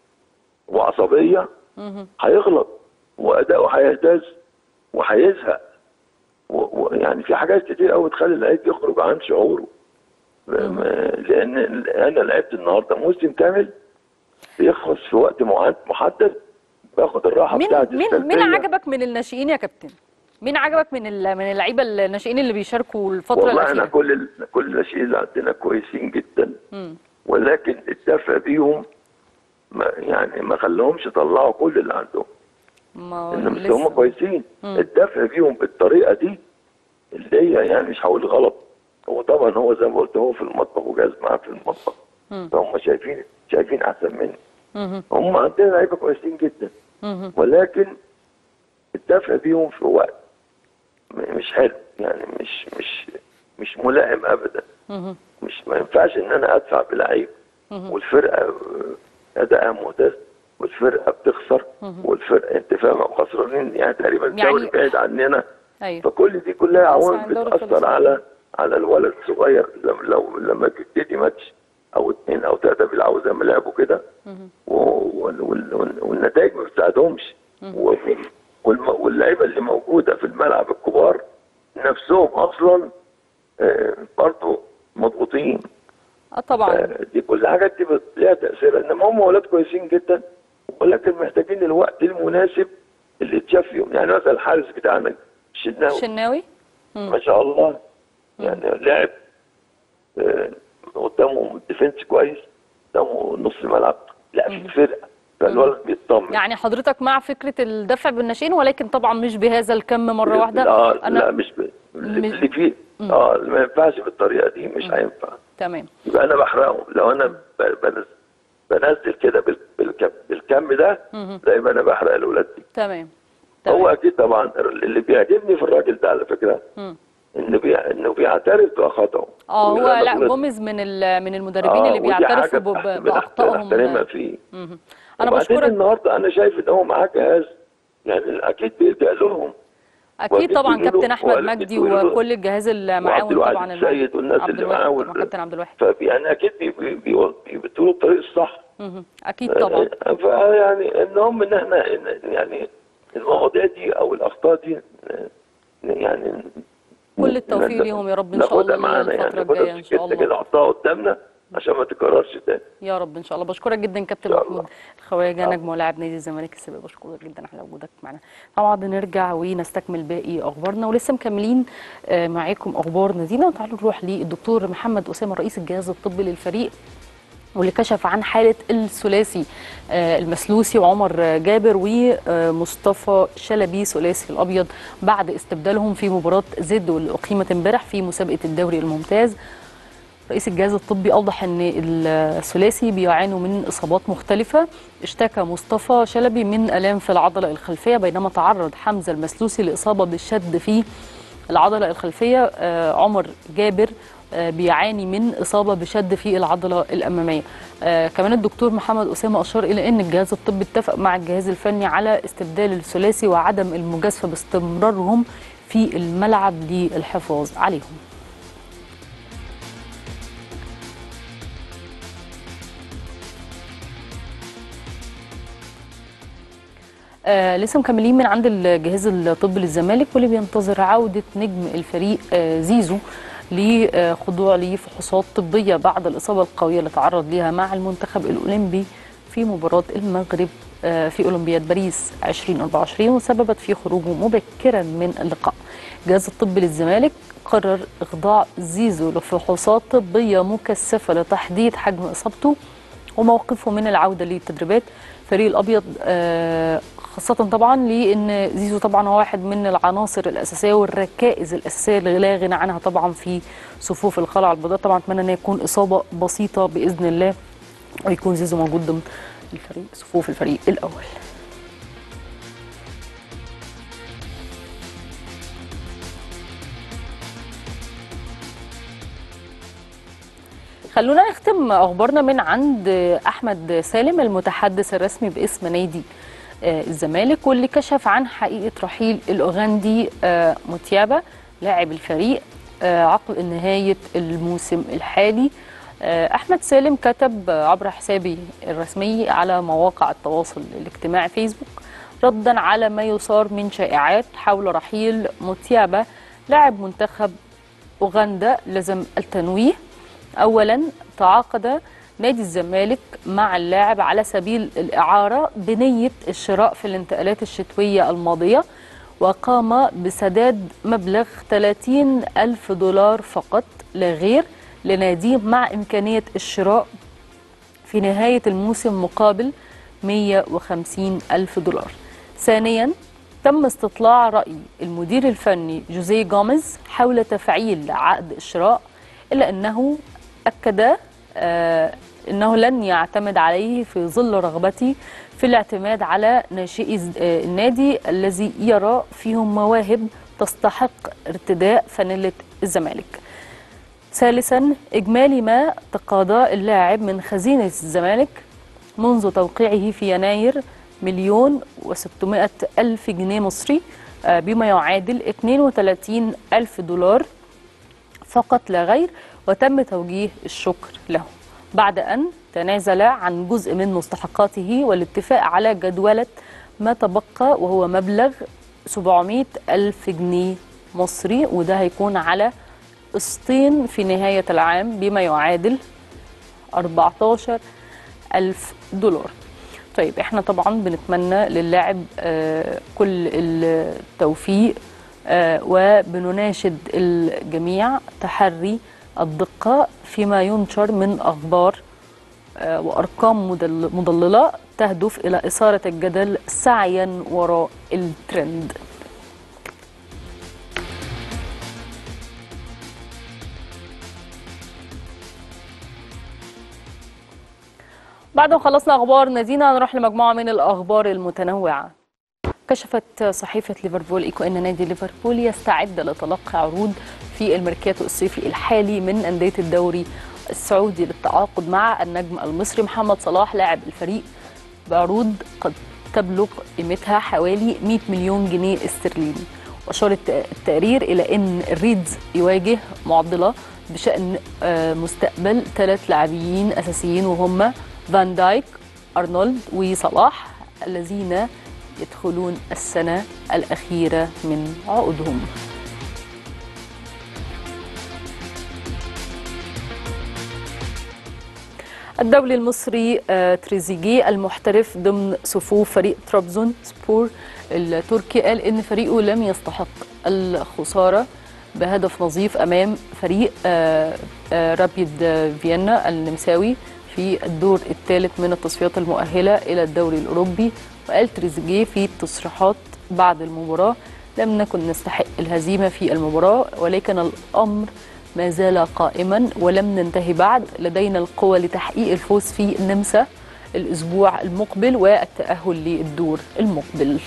وعصبيه هيغلط واداؤه هيهتز وهيزهق و- ويعني في حاجات كتير قوي تخلي اللعيب يخرج عن شعوره م- لان انا لعبت النهارده موسم كامل بيخلص في وقت معد- محدد باخد الراحه مين بتاعتي مين مين السلبية. عجبك من الناشئين يا كابتن مين عجبك من ال- من اللعيبه الناشئين اللي بيشاركوا الفتره والله احنا الاخيره كل ال- كل الناشئين اللي عندنا كويسين جدا ولكن الدفع بيهم ما يعني ما خلوهمش يطلعوا كل اللي عندهم ما ان مش لسه. هم كويسين الدفع بيهم بالطريقه دي اللي هي يعني مش هقول غلط هو طبعا هو زي ما قلت هو في المطبخ وجاز معاه في المطبخ فهم شايفين شايفين احسن مني هم عندنا لعيبه كويسين جدا ولكن الدفع بيهم في وقت م- مش حلو يعني مش مش مش ملائم ابدا مش ما ينفعش ان انا ادفع بلعيب والفرقه آه، ادائها ممتاز والفرقه بتخسر والفرقه انت فاهم خسرانين يعني تقريبا الدوري يعني- بعيد عننا ايوه فكل دي كلها عوامل عن دوري بتاثر الخليج. على على الولد الصغير لما لو لما بيبتدي ماتش او اثنين او ثلاثه بيلعبوا زي ما لعبوا كده و- وال- وال- والنتائج ما بتساعدهمش و- والم- واللعيبه اللي موجوده في الملعب الكبار نفسهم اصلا آه، برضه مضغوطين اه طبعا آه، دي كل الحاجات دي بت- ليها تاثير انما هم اولاد كويسين جدا ولكن محتاجين الوقت المناسب اللي تشاف فيهم يعني مثلا الحارس بتاعنا الشناوي الشناوي ما شاء الله يعني لعب آه، قدامه ديفنس كويس قدامه نص ملعب لا في فرقه فالولد بيطمن يعني حضرتك مع فكره الدفع بالناشئين ولكن طبعا مش بهذا الكم مره واحده اه لا انا مش ب... اللي مش- اللي فيه اه ما ينفعش بالطريقه دي مش هينفع تمام يبقى انا بحرقهم لو انا ب- بنزل, بنزل كده بال- بالكم, بالكم ده دايما انا بحرق الاولاد دي تمام هو تمام اكيد طبعا اللي بيعجبني في الراجل ده على فكره مم. انه بي... انه بيعترف باخطائه اه هو ويقول أنا لا غلطت. جوميز من ال- من المدربين آه، اللي ودي بيعترفوا حاجة ب- ب- بحترم- باخطائهم بحترمها فيه مهم. انا وبعدين بشكرك النهارده انا شايف ان هو معاه جهاز يعني اكيد بيلجأ لهم اكيد طبعا وبيقولوا كابتن له- احمد وقال- مجدي بيقولوا له- وكل الجهاز المعاون وعبد الواحد طبعا السيد والناس عبد اللي الواحد معاه طبعا كابتن عبد الواحد فيعني اكيد بي- بي- بي- بيدوا الطريق الصح مهم. اكيد طبعا فيعني المهم ان احنا إن- يعني المواضيع دي او الاخطاء دي يعني كل التوفيق ن- ليهم يا رب إن شاء ناخدها الله معانا الفترة يعني الجاية ناخدها إن في شاء سكتنا الله. كده نحطها قدامنا عشان ما تكررش تاني يا رب ان شاء الله بشكرك جدا كابتن إن شاء الله. محمود الخواجه نجم ولاعب نادي الزمالك السابق بشكرك جدا على وجودك معنا طبعا نرجع ونستكمل باقي اخبارنا ولسه مكملين آه، معاكم اخبار نادينا وتعالوا نروح للدكتور محمد اسامه رئيس الجهاز الطبي للفريق واللي كشف عن حالة الثلاثي آه، المسلوسي وعمر آه، جابر ومصطفى شلبي ثلاثي الأبيض بعد استبدالهم في مباراة زد واللي أقيمت امبارح في مسابقة الدوري الممتاز رئيس الجهاز الطبي أوضح أن الثلاثي بيعانوا من إصابات مختلفة اشتكى مصطفى شلبي من ألام في العضلة الخلفية بينما تعرض حمزة المسلوسي لإصابة بالشد في العضلة الخلفية آه، عمر جابر آه، بيعاني من إصابة بشد في العضلة الأمامية آه، كمان الدكتور محمد أسامة أشار إلى أن الجهاز الطبي اتفق مع الجهاز الفني على استبدال الثلاثي وعدم المجازفة باستمرارهم في الملعب للحفاظ عليهم آه لسه مكملين من عند الجهاز الطبي للزمالك واللي بينتظر عودة نجم الفريق آه زيزو لخضوع لفحوصات طبية بعد الإصابة القوية اللي تعرض ليها مع المنتخب الأولمبي في مباراة المغرب آه في أولمبياد باريس 2024 وسببت في خروجه مبكرا من اللقاء الجهاز الطبي للزمالك قرر إخضاع زيزو لفحوصات طبية مكثفة لتحديد حجم إصابته وموقفه من العودة للتدريبات الفريق الأبيض آه، خاصة طبعا لأن زيزو طبعا هو واحد من العناصر الأساسية والركائز الأساسية اللي لا غنى عنها طبعا في صفوف الخلع البيضاء طبعا أتمنى أن يكون إصابة بسيطة بإذن الله ويكون زيزو موجود ضمن الفريق صفوف الفريق الأول خلونا نختم اخبارنا من عند احمد سالم المتحدث الرسمي باسم نادي آه، الزمالك واللي كشف عن حقيقه رحيل الاوغندي آه، متيابا لاعب الفريق آه، عقب نهايه الموسم الحالي آه، احمد سالم كتب عبر حسابي الرسمي على مواقع التواصل الاجتماعي فيسبوك ردا على ما يثار من شائعات حول رحيل متيابا لاعب منتخب اوغندا لزم التنويه اولا تعاقد نادي الزمالك مع اللاعب على سبيل الإعارة بنية الشراء في الانتقالات الشتوية الماضية وقام بسداد مبلغ 30 ألف دولار فقط لا غير لناديه مع إمكانية الشراء في نهاية الموسم مقابل 150 ألف دولار ثانيا تم استطلاع رأي المدير الفني جوزيه جوميز حول تفعيل عقد الشراء إلا أنه أكد آه أنه لن يعتمد عليه في ظل رغبتي في الاعتماد على ناشئي ز- آه، النادي الذي يرى فيهم مواهب تستحق ارتداء فانيلة الزمالك ثالثا إجمالي ما تقاضاه اللاعب من خزينة الزمالك منذ توقيعه في يناير مليون وستمائة ألف جنيه مصري آه، بما يعادل 32 ألف دولار فقط لا غير وتم توجيه الشكر له بعد أن تنازل عن جزء من مستحقاته والاتفاق على جدولة ما تبقى وهو مبلغ 700 ألف جنيه مصري وده هيكون على قسطين في نهاية العام بما يعادل 14 ألف دولار طيب احنا طبعا بنتمنى للاعب آه، كل التوفيق آه، وبنناشد الجميع تحري الدقة فيما ينشر من أخبار آه، وأرقام مدل- مضللة تهدف إلى إثارة الجدل سعيا وراء الترند بعد ما خلصنا اخبار نادينا نروح لمجموعه من الاخبار المتنوعه كشفت صحيفة ليفربول إيكو أن نادي ليفربول يستعد لتلقي عروض في الميركاتو الصيفي الحالي من أندية الدوري السعودي للتعاقد مع النجم المصري محمد صلاح لاعب الفريق بعروض قد تبلغ قيمتها حوالي 100 مليون جنيه استرليني وأشار الت- التقرير إلى أن الريدز يواجه معضلة بشأن آه، مستقبل ثلاث لاعبين أساسيين وهم فان دايك أرنولد وصلاح الذين يدخلون السنة الأخيرة من عقودهم الدولي المصري آه، تريزيجيه المحترف ضمن صفوف فريق طرابزون سبور التركي قال ان فريقه لم يستحق الخساره بهدف نظيف امام فريق آه، آه، رابيد آه، فيينا النمساوي في الدور الثالث من التصفيات المؤهله الى الدوري الاوروبي وقال تريزيجيه في تصريحات بعد المباراه لم نكن نستحق الهزيمه في المباراه ولكن الامر ما زال قائما ولم ننتهي بعد لدينا القوة لتحقيق الفوز في النمسا الأسبوع المقبل والتأهل للدور المقبل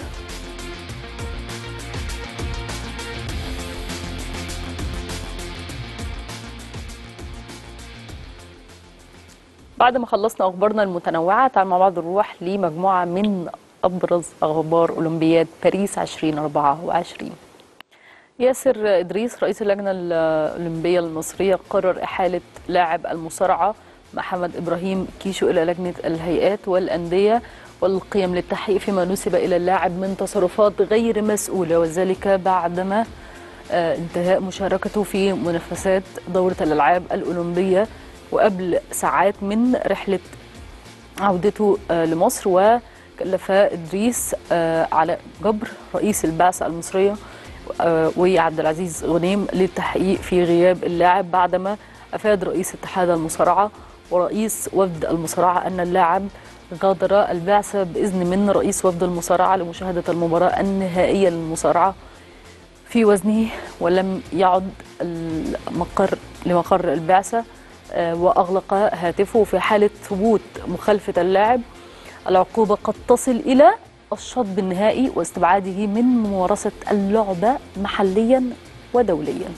بعد ما خلصنا أخبارنا المتنوعة تعال مع بعض نروح لمجموعة من أبرز أخبار أولمبياد باريس 2024 ياسر إدريس رئيس اللجنة الأولمبية المصرية قرر إحالة لاعب المصارعة محمد إبراهيم كيشو إلى لجنة الهيئات والأندية والقيم للتحقيق فيما نسب إلى اللاعب من تصرفات غير مسؤولة وذلك بعدما آه، انتهاء مشاركته في منافسات دورة الألعاب الأولمبية وقبل ساعات من رحلة عودته آه، لمصر وكلف إدريس آه، علاء جبر رئيس البعثة المصرية آه، وعبد العزيز غنيم للتحقيق في غياب اللاعب بعدما أفاد رئيس اتحاد المصارعة ورئيس وفد المصارعة أن اللاعب غادر البعثة بإذن من رئيس وفد المصارعة لمشاهدة المباراة النهائية للمصارعة في وزنه ولم يعد المقر لمقر البعثة آه، وأغلق هاتفه في حالة ثبوت مخالفة اللاعب العقوبة قد تصل إلى الشطب النهائي واستبعاده من ممارسة اللعبة محليا ودوليا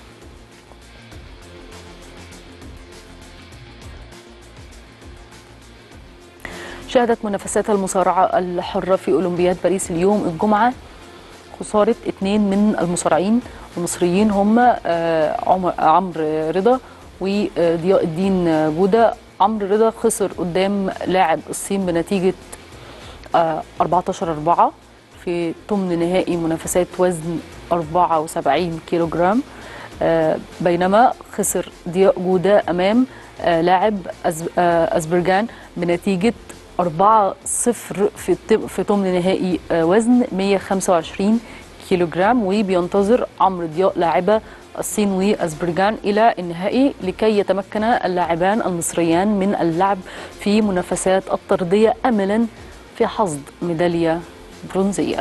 شهدت منافسات المصارعة الحرة في أولمبياد باريس اليوم الجمعة خسارة اثنين من المصارعين المصريين هم آه، عمر- عمرو رضا وضياء الدين جودة عمرو رضا خسر قدام لاعب الصين بنتيجة آه، 14 4 في ضمن نهائي منافسات وزن 74 كيلو جرام آه، بينما خسر ضياء جودة أمام آه، لاعب أز- آه، أزبرجان بنتيجة 4 0 في الت- في ضمن نهائي آه، وزن 125 كيلو جرام وبينتظر عمرو ضياء لاعبة الصين وأزبرجان إلى النهائي لكي يتمكن اللاعبان المصريان من اللعب في منافسات الطردية أملا في حصد ميدالية برونزية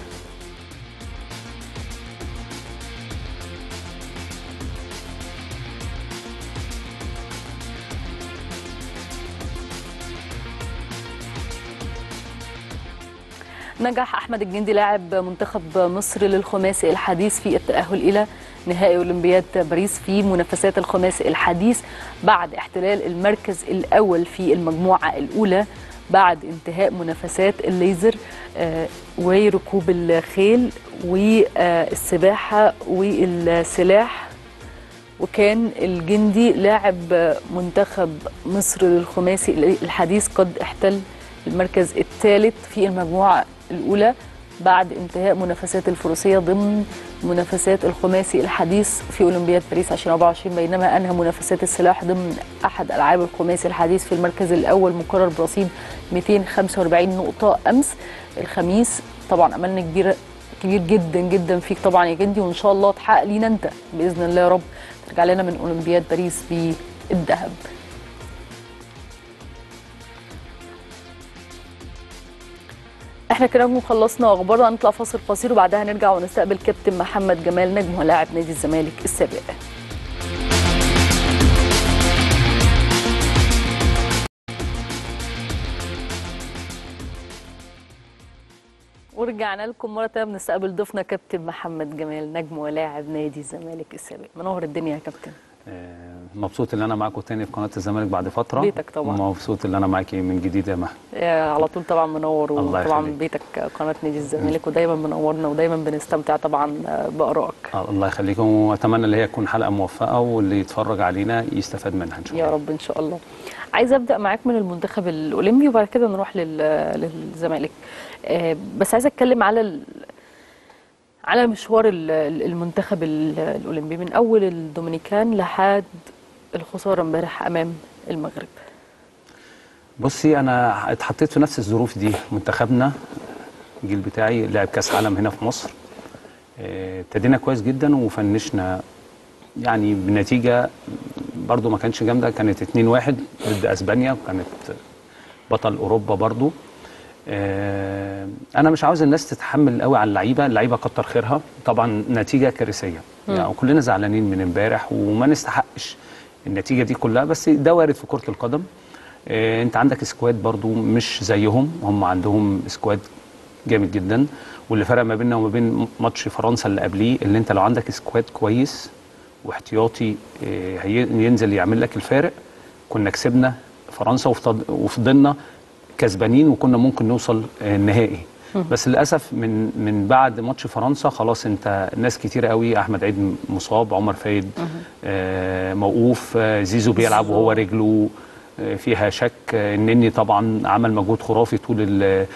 نجح احمد الجندي لاعب منتخب مصر للخماسي الحديث في التاهل الى نهائي اولمبياد باريس في منافسات الخماسي الحديث بعد احتلال المركز الاول في المجموعه الاولى بعد انتهاء منافسات الليزر آه، وركوب الخيل والسباحه والسلاح وكان الجندي لاعب منتخب مصر للخماسي الحديث قد احتل المركز الثالث في المجموعة الأولى بعد انتهاء منافسات الفروسية ضمن منافسات الخماسي الحديث في أولمبياد باريس 2024 بينما أنهى منافسات السلاح ضمن أحد ألعاب الخماسي الحديث في المركز الأول مقرر برصيد 245 نقطة أمس الخميس طبعا أملنا كبير كبير جدا جدا فيك طبعا يا جندي وإن شاء الله تحقق لينا أنت بإذن الله يا رب ترجع لنا من أولمبياد باريس بالذهب احنا كده نكون خلصنا اخبارنا هنطلع فاصل قصير وبعدها نرجع ونستقبل كابتن محمد جمال نجم ولاعب نادي الزمالك السابق ورجعنا لكم مره تانيه بنستقبل ضيفنا كابتن محمد جمال نجم ولاعب نادي الزمالك السابق منور الدنيا يا كابتن آه، مبسوط ان انا معاكم تاني في قناه الزمالك بعد فتره بيتك طبعا. مبسوط ان انا معاكي من جديد يا مها آه، على طول طبعا منور الله وطبعا يخليك. بيتك قناه نادي الزمالك ودايما منورنا ودايما بنستمتع طبعا آه، بارائك آه، الله يخليكم واتمنى ان هي تكون حلقه موفقه واللي يتفرج علينا يستفاد منها ان شاء الله يا رب ان شاء الله عايزه ابدا معاك من المنتخب الاولمبي وبعد كده نروح لل- للزمالك آه، بس عايزه اتكلم على ال- على مشوار ال- ال- المنتخب ال- الاولمبي من اول الدومينيكان لحد الخساره امبارح امام المغرب بصي انا اتحطيت في نفس الظروف دي منتخبنا الجيل بتاعي لعب كاس عالم هنا في مصر آه، ابتدينا كويس جدا وفنشنا يعني بنتيجه برضو ما كانتش جامده كانت 2-1 ضد اسبانيا وكانت بطل اوروبا برضو آه، انا مش عاوز الناس تتحمل قوي على اللعيبه اللعيبه كتر خيرها طبعا نتيجه كارثيه يعني كلنا زعلانين من امبارح وما نستحقش النتيجه دي كلها بس ده وارد في كره القدم آه، انت عندك سكواد برضو مش زيهم هم عندهم سكواد جامد جدا واللي فرق ما بيننا وما بين ماتش فرنسا اللي قبليه اللي انت لو عندك سكواد كويس واحتياطي آه، هي- ينزل يعمل لك الفارق كنا كسبنا فرنسا وفض- وفضلنا كسبانين وكنا ممكن نوصل آه، النهائي بس للاسف من من بعد ماتش فرنسا خلاص انت ناس كتير قوي احمد عيد مصاب عمر فايد آه، موقوف آه، زيزو بيلعب وهو رجله آه، فيها شك آه، النني طبعا عمل مجهود خرافي طول ال-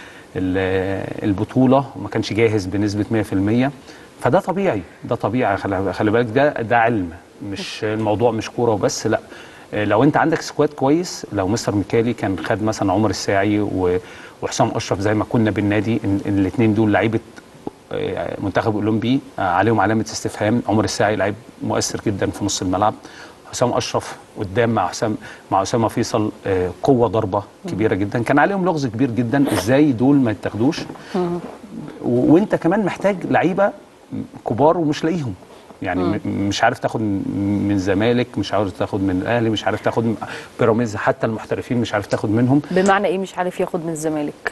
ال- البطوله وما كانش جاهز بنسبه 100% فده طبيعي ده طبيعي خلي خلي بالك ده ده علم مش الموضوع مش كوره وبس لا آه، لو انت عندك سكواد كويس لو مستر ميكالي كان خد مثلا عمر الساعي و- وحسام اشرف زي ما كنا بالنادي ان الاثنين دول لعيبه آه، منتخب اولمبي آه، عليهم علامه استفهام عمر الساعي لعيب مؤثر جدا في نص الملعب حسام اشرف قدام مع حسام مع اسامه فيصل آه، قوه ضربه كبيره جدا كان عليهم لغز كبير جدا ازاي دول ما يتاخدوش و- وانت كمان محتاج لعيبه كبار ومش لاقيهم يعني م- مش عارف تاخد من الزمالك مش عارف تاخد من الاهلي مش عارف تاخد من بيراميدز حتى المحترفين مش عارف تاخد منهم بمعنى ايه مش عارف ياخد من الزمالك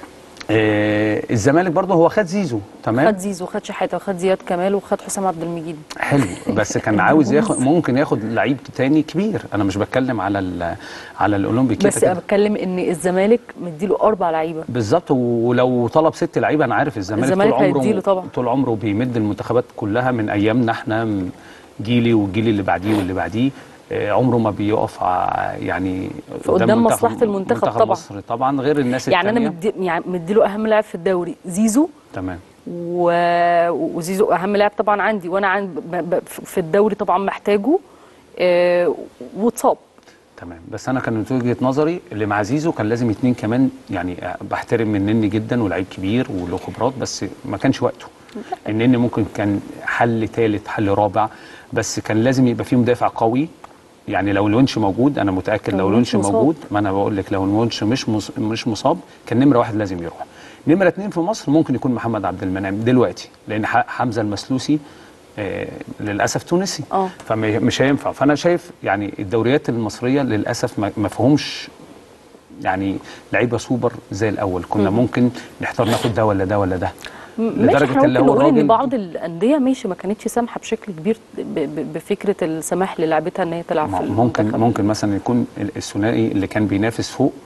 آه الزمالك برضه هو خد زيزو تمام خد زيزو خد شحاته وخد زياد كمال وخد حسام عبد المجيد حلو بس كان عاوز ياخد ممكن ياخد لعيب تاني كبير انا مش بتكلم على ال على الاولمبي كده بس كده. انا بتكلم ان الزمالك مديله اربع لعيبه بالظبط ولو طلب ست لعيبه انا عارف الزمالك, الزمالك طول عمره هيديله طبعا. طول عمره بيمد المنتخبات كلها من ايامنا احنا من جيلي والجيل اللي بعديه واللي بعديه آه، عمره ما بيقف ع- يعني قدام منتخب- مصلحة المنتخب منتخب طبعا. مصر طبعا غير الناس يعني انا التانية مدي يعني مديله اهم لاعب في الدوري زيزو تمام و... وزيزو اهم لاعب طبعا عندي وانا عن... ب... ب... في الدوري طبعا محتاجه آه... واتصاب تمام بس انا كان من وجهه نظري اللي مع زيزو كان لازم اتنين كمان يعني بحترم النني جدا ولاعيب كبير وله خبرات بس ما كانش وقته النني ممكن كان حل ثالث حل رابع بس كان لازم يبقى فيه مدافع قوي يعني لو الونش موجود انا متاكد لو لو الونش الونش مصاب. موجود ما انا بقول لك لو الونش مش مص... مش مصاب كان نمره واحد لازم يروح نمره اتنين في مصر ممكن يكون محمد عبد المنعم دلوقتي لان ح- حمزه المسلوسي آه للاسف تونسي اه فمش هينفع فانا شايف يعني الدوريات المصريه للاسف ما- ما فيهمش يعني لعيبه سوبر زي الاول كنا ممكن نحتار ناخد ده ولا ده ولا ده ماشي احنا اللي ممكن هو نقول ان الراجل بعض الانديه ماشي ما كانتش سامحه بشكل كبير ب... ب... بفكره السماح للاعبتها ان هي تلعب في ممكن المنتخب. ممكن مثلا يكون الثنائي اللي كان بينافس فوق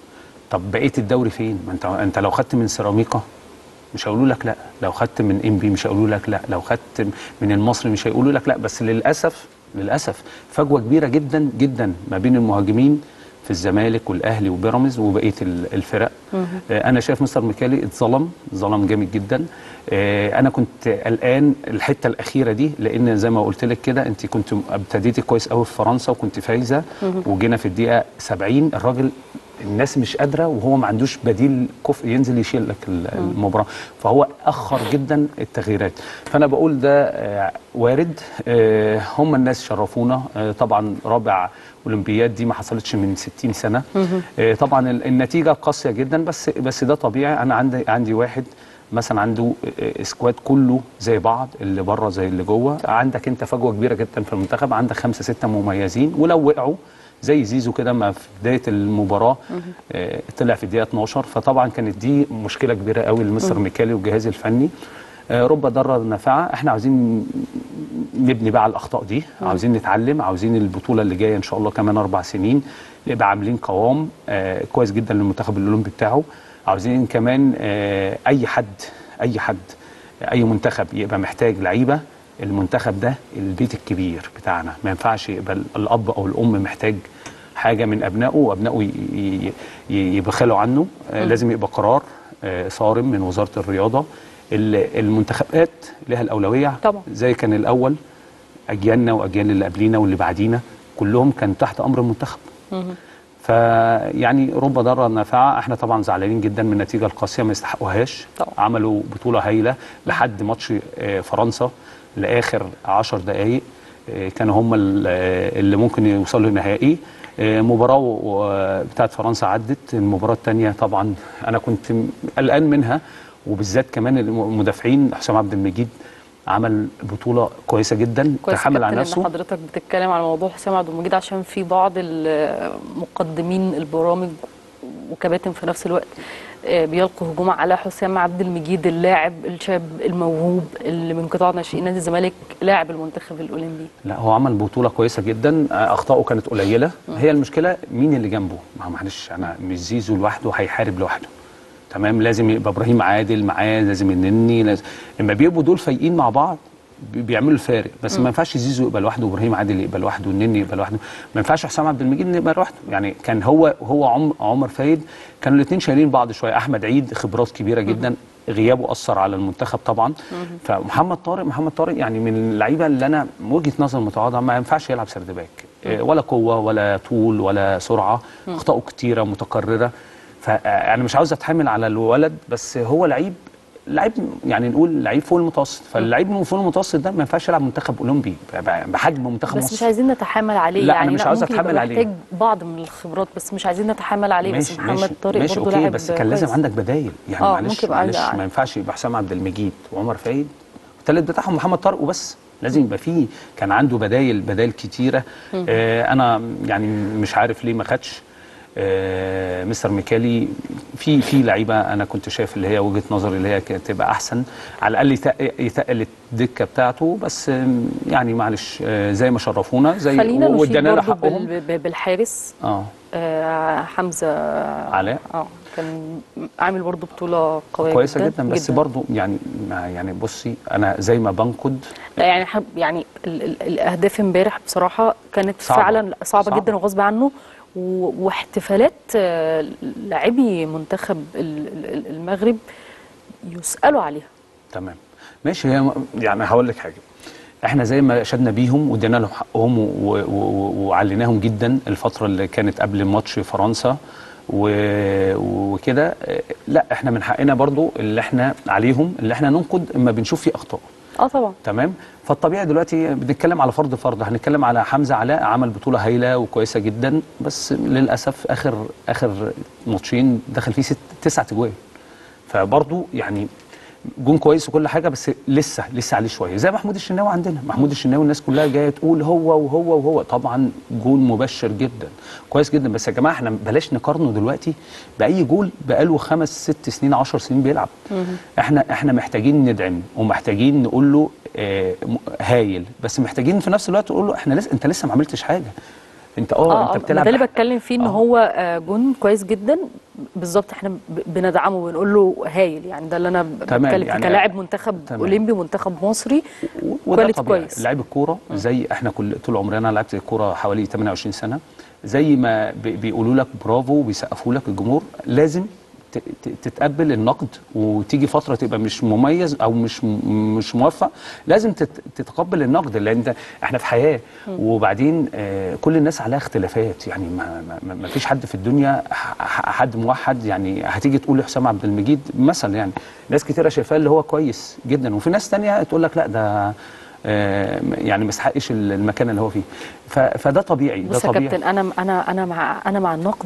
طب بقيه الدوري فين ما انت انت لو خدت من سيراميكا مش هيقولوا لك لا لو خدت من ام بي مش هيقولوا لك لا لو خدت من المصري مش هيقولوا لك لا بس للاسف للاسف فجوه كبيره جدا جدا ما بين المهاجمين في الزمالك والاهلي وبيراميدز وبقيه ال- الفرق آه، انا شايف مستر ميكالي اتظلم ظلم جامد جدا آه، انا كنت قلقان الحته الاخيره دي لان زي ما قلت لك كده انت كنت ابتديتي كويس قوي في فرنسا وكنت فايزه وجينا في الدقيقه 70 الراجل الناس مش قادره وهو ما عندوش بديل كفء ينزل يشيل لك ال- المباراه فهو اخر جدا التغييرات فانا بقول ده آه، وارد آه، هم الناس شرفونا آه، طبعا رابع اولمبياد دي ما حصلتش من 60 سنه آه، طبعا ال- النتيجه قاسيه جدا بس بس ده طبيعي انا عندي عندي واحد مثلا عنده آه، سكواد كله زي بعض اللي بره زي اللي جوه عندك انت فجوه كبيره جدا في المنتخب عندك خمسه سته مميزين ولو وقعوا زي زيزو كده ما في بدايه المباراه آه، طلع في الدقيقه 12 فطبعا كانت دي مشكله كبيره قوي لمستر ميكالي والجهاز الفني آه، رب ضاره نافعه احنا عاوزين نبني بقى على الاخطاء دي عاوزين نتعلم عاوزين البطوله اللي جايه ان شاء الله كمان اربع سنين نبقى عاملين قوام آه، كويس جدا للمنتخب الاولمبي بتاعه عاوزين كمان آه، اي حد اي حد اي منتخب يبقى محتاج لعيبه المنتخب ده البيت الكبير بتاعنا ما ينفعش يبقى الاب او الام محتاج حاجه من ابنائه وابنائه ي- ي- ي- يبخلوا عنه آه، لازم يبقى قرار آه، صارم من وزاره الرياضه ال- المنتخبات لها الاولويه طبعا. زي كان الاول اجيالنا واجيال اللي قبلينا واللي بعدينا كلهم كان تحت امر المنتخب فيعني رب ضاره نافعه احنا طبعا زعلانين جدا من النتيجه القاسيه ما يستحقوهاش طبعا. عملوا بطوله هايله لحد ماتش آه، فرنسا لاخر 10 دقائق آه، كانوا هم ال- آه، اللي ممكن يوصلوا للنهائي آه، مباراه و- بتاعت فرنسا عدت المباراه الثانيه طبعا انا كنت م- قلقان منها وبالذات كمان المدافعين حسام عبد المجيد عمل بطوله كويسه جدا كويس تحمل على كابتن نفسه ان حضرتك بتتكلم على موضوع حسام عبد المجيد عشان في بعض مقدمين البرامج وكباتن في نفس الوقت آه، بيلقوا هجوم على حسام عبد المجيد اللاعب الشاب الموهوب اللي من قطاع ناشئين نادي الزمالك لاعب المنتخب الاولمبي لا هو عمل بطولة كويسة جدا آه، أخطائه كانت قليلة هي المشكلة مين اللي جنبه ما هو معلش أنا مش زيزو لوحده هيحارب لوحده تمام لازم يبقى إبراهيم عادل معاه لازم النني لازم لما بيبقوا دول فايقين مع بعض بي- بيعملوا الفارق بس ما ينفعش زيزو يبقى لوحده وابراهيم عادل يبقى لوحده والنني يبقى لوحده ما ينفعش حسام عبد المجيد يبقى لوحده يعني كان هو هو عم عمر فايد كانوا الاثنين شايلين بعض شويه احمد عيد خبرات كبيره جدا غيابه اثر على المنتخب طبعا فمحمد طارق محمد طارق يعني من اللعيبه اللي انا وجهه نظر متواضعه ما ينفعش يلعب سرد باك إيه، ولا قوه ولا طول ولا سرعه اخطائه كتيره متكرره فانا مش عاوز اتحمل على الولد بس هو لعيب لعيب يعني نقول لعيب فوق المتوسط فاللعيب من فوق المتوسط ده ما ينفعش يلعب منتخب اولمبي ب- بحجم منتخب بس مصر مش عايزين نتحامل عليه لا، أنا يعني مش عاوز ممكن يبقى أتحامل عليه. محتاج بعض من الخبرات بس مش عايزين نتحامل عليه بس محمد طارق ماشي برضه اوكي لاعب بس كان لازم كويس. عندك بدايل يعني آه، معلش ممكن يبقى معلش عندك- ما ينفعش يبقى حسام عبد المجيد وعمر فايد الثالث بتاعهم محمد طارق وبس لازم يبقى فيه كان عنده بدايل بدايل كتيره آه انا يعني مش عارف ليه ما خدش آه مستر ميكالي في في لعيبه انا كنت شايف اللي هي وجهه نظري اللي هي كانت تبقى احسن على الاقل يتق- يتقل الدكه بتاعته بس آم، يعني معلش آه زي ما شرفونا زي خلينا نشيد وادانا له برضه حقهم بال- ب- بالحارس اه آه حمزه علاء اه كان عامل برضه بطوله قويه كويسه جدا جدا, بس برضو يعني ما يعني بصي انا زي ما بنقد لا يعني حب يعني ال ال الاهداف امبارح بصراحه كانت صعبة. فعلا صعبه, صعبة. جدا وغصب عنه و- واحتفالات آه، لاعبي منتخب ال- ال- المغرب يسالوا عليها تمام ماشي هي يعني هقول لك حاجه احنا زي ما اشدنا بيهم وادينا لهم حقهم و- و- و- وعليناهم جدا الفتره اللي كانت قبل ماتش فرنسا و- وكده آه، لا احنا من حقنا برضو اللي احنا عليهم اللي احنا ننقد اما بنشوف فيه اخطاء اه طبعا تمام فالطبيعي دلوقتي بنتكلم على فرد فرد هنتكلم على حمزه علاء عمل بطوله هايله وكويسه جدا بس للاسف اخر اخر ماتشين دخل فيه ست تسع تجوان فبرضه يعني جون كويس وكل حاجه بس لسه لسه عليه شويه زي محمود الشناوي عندنا محمود الشناوي الناس كلها جايه تقول هو وهو وهو طبعا جون مبشر جدا كويس جدا بس يا جماعه احنا بلاش نقارنه دلوقتي باي جول بقاله خمس ست سنين عشر سنين بيلعب احنا احنا محتاجين ندعم ومحتاجين نقول له آه م- هايل بس محتاجين في نفس الوقت نقول له احنا لسه انت لسه ما عملتش حاجه انت اه اه انت آه، بتلعب ده اللي بتكلم فيه ان آه. هو آه، جون كويس جدا بالظبط احنا ب- بندعمه وبنقول له هايل يعني ده اللي انا ب- تمام، بتكلم فيه يعني- كلاعب منتخب تمام. اولمبي ومنتخب مصري وده كواليتي طبيعي كويس. لعيب الكوره زي احنا كل طول عمرنا لعبت الكوره حوالي 28 سنه زي ما بي- بيقولوا لك برافو وبيسقفوا لك الجمهور لازم ت- ت- تتقبل النقد وتيجي فتره تبقى مش مميز او مش م- مش موفق لازم تت- تتقبل النقد لان انت احنا في حياه وبعدين آه كل الناس عليها اختلافات يعني ما, ما- ما, ما فيش حد في الدنيا ح- ح- حد موحد يعني هتيجي تقول لحسام عبد المجيد مثلا يعني ناس كتيره شايفاه اللي هو كويس جدا وفي ناس تانية تقول لك لا ده آه، يعني ما يستحقش المكان اللي هو فيه ف- فده طبيعي ده بص يا طبيعي كابتن انا انا انا مع انا مع النقد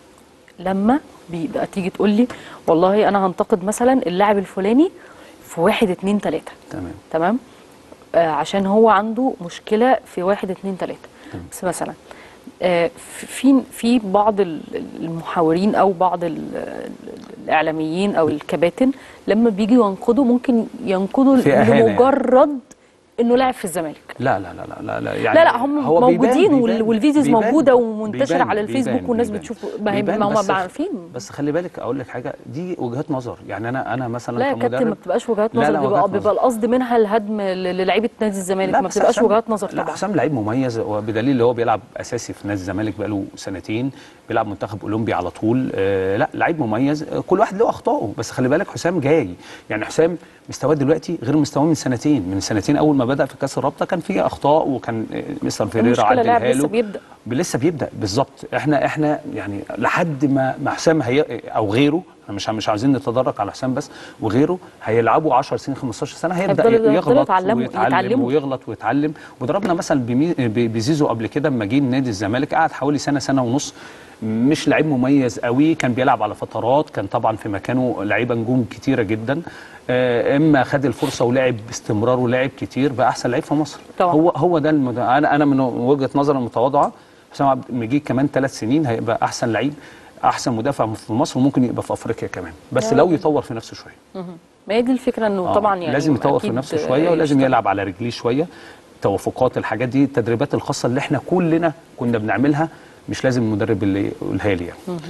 لما بيبقى تيجي تقول لي والله انا هنتقد مثلا اللاعب الفلاني في واحد اتنين تلاته تمام تمام آه عشان هو عنده مشكله في واحد اتنين تلاته بس مثلا آه في في بعض ال- المحاورين او بعض ال- الاعلاميين او الكباتن لما بيجوا ينقدوا ممكن ينقدوا في إهانة يعني. لمجرد انه لاعب في الزمالك لا لا لا لا لا, لا لا لا هم هو بيبان- موجودين وال- بيبان- والفيديوز بيبان- موجوده ومنتشره بيبان- على الفيسبوك بيبان- والناس بيبان. بتشوف ما هي بيبان ما هم بس- عارفين بس خلي بالك اقول لك حاجه دي وجهات نظر يعني انا انا مثلا لا يا كابتن ما كمدرب بتبقاش وجهات لا، نظر لا، بيبقى وجهات بيبقى نظر. القصد منها الهدم ل- للعيبه نادي الزمالك لا ما بس بتبقاش حسام- وجهات نظر لا طبعا حسام لعيب مميز وبدليل اللي هو بيلعب اساسي في نادي الزمالك بقاله سنتين بيلعب منتخب اولمبي على طول آه لا لعيب مميز آه، كل واحد له اخطائه بس خلي بالك حسام جاي يعني حسام مستواه دلوقتي غير مستواه من سنتين من سنتين اول ما بدا في كاس الرابطه كان فيه اخطاء وكان آه، مستر فيريرا المشكلة لاعب عدلها لسه له بيبدأ. لسه بيبدا بالظبط احنا احنا يعني لحد ما ما حسام هي او غيره احنا مش مش عاوزين نتدرج على حسام بس وغيره هيلعبوا 10 سنين 15 سنه هيبدا هيفضلوا- هيفضلوا يغلط يتعلموا- ويتعلم يتعلموا. ويغلط ويتعلم وضربنا مثلا بمي- ب- بزيزو قبل كده لما جه نادي الزمالك قعد حوالي سنه سنه ونص مش لعيب مميز قوي كان بيلعب على فترات كان طبعا في مكانه لعيبه نجوم كتيره جدا آه، اما خد الفرصه ولعب باستمرار ولعب كتير بقى احسن لعيب في مصر طبعا. هو هو ده المد... انا انا من وجهه نظري المتواضعه حسام عبد المجيد كمان ثلاث سنين هيبقى احسن لعيب احسن مدافع في مصر وممكن يبقى في افريقيا كمان بس يا لو رب. يطور في نفسه شويه ما هي دي الفكره انه آه، طبعا يعني لازم يطور في أكيد نفسه شويه ولازم يشتغل. يلعب على رجليه شويه توافقات الحاجات دي التدريبات الخاصه اللي احنا كلنا كنا بنعملها مش لازم المدرب اللي يقولها لي يعني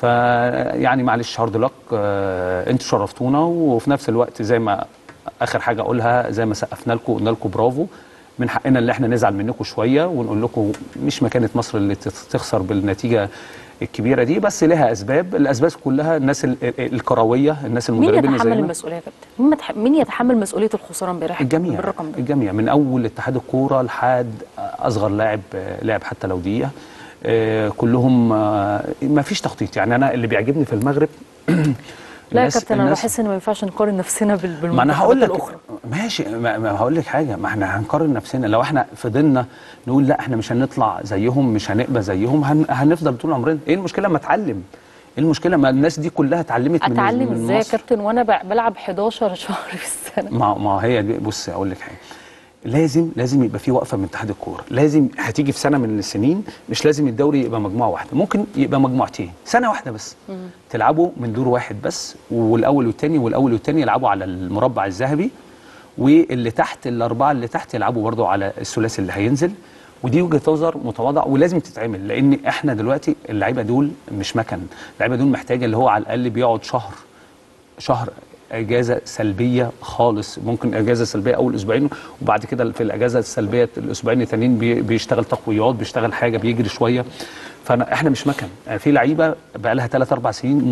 فيعني معلش هارد لك آه انتوا شرفتونا وفي نفس الوقت زي ما اخر حاجه اقولها زي ما سقفنا لكم قلنا لكم برافو من حقنا اللي احنا نزعل منكم شويه ونقول لكم مش مكانه مصر اللي تت- تخسر بالنتيجه الكبيره دي بس لها اسباب الاسباب كلها الناس ال- ال- الكرويه الناس مين المدربين اللي يتحمل زينا المسؤوليه يا كابتن مين, متح... مين يتحمل مسؤوليه الخساره امبارح الجميع بالرقم ده الجميع من اول اتحاد الكوره لحد اصغر لاعب آه، لاعب حتى لو دقيقه آه، كلهم آه، ما فيش تخطيط يعني انا اللي بيعجبني في المغرب لا يا الناس- كابتن انا الناس- بحس ان ما ينفعش نقارن نفسنا بال- ما انا بالمنتخبات هقول لك الاخرى ماشي ما, ما هقول لك حاجه ما احنا هنقارن نفسنا لو احنا فضلنا نقول لا احنا مش هنطلع زيهم مش هنبقى زيهم هن هنفضل طول عمرنا ايه المشكله ما اتعلم ايه المشكله ما الناس دي كلها اتعلمت من اتعلم من ازاي يا مصر. كابتن وانا ب- بلعب 11 شهر في السنه ما ما هي دي بص اقول لك حاجه لازم لازم يبقى في وقفه من اتحاد الكوره لازم هتيجي في سنه من السنين مش لازم الدوري يبقى مجموعه واحده ممكن يبقى مجموعتين سنه واحده بس تلعبوا من دور واحد بس والاول والثاني والاول والثاني يلعبوا على المربع الذهبي واللي تحت الاربعه اللي تحت يلعبوا برضو على الثلاثي اللي هينزل ودي وجهه نظر متواضعه ولازم تتعمل لان احنا دلوقتي اللعيبه دول مش مكن اللعيبه دول محتاجه اللي هو على الاقل بيقعد شهر شهر اجازه سلبيه خالص ممكن اجازه سلبيه اول اسبوعين وبعد كده في الاجازه السلبيه الاسبوعين التانيين بي- بيشتغل تقويات بيشتغل حاجه بيجري شويه فانا احنا مش مكن يعني في لعيبه بقى لها 3 4 سنين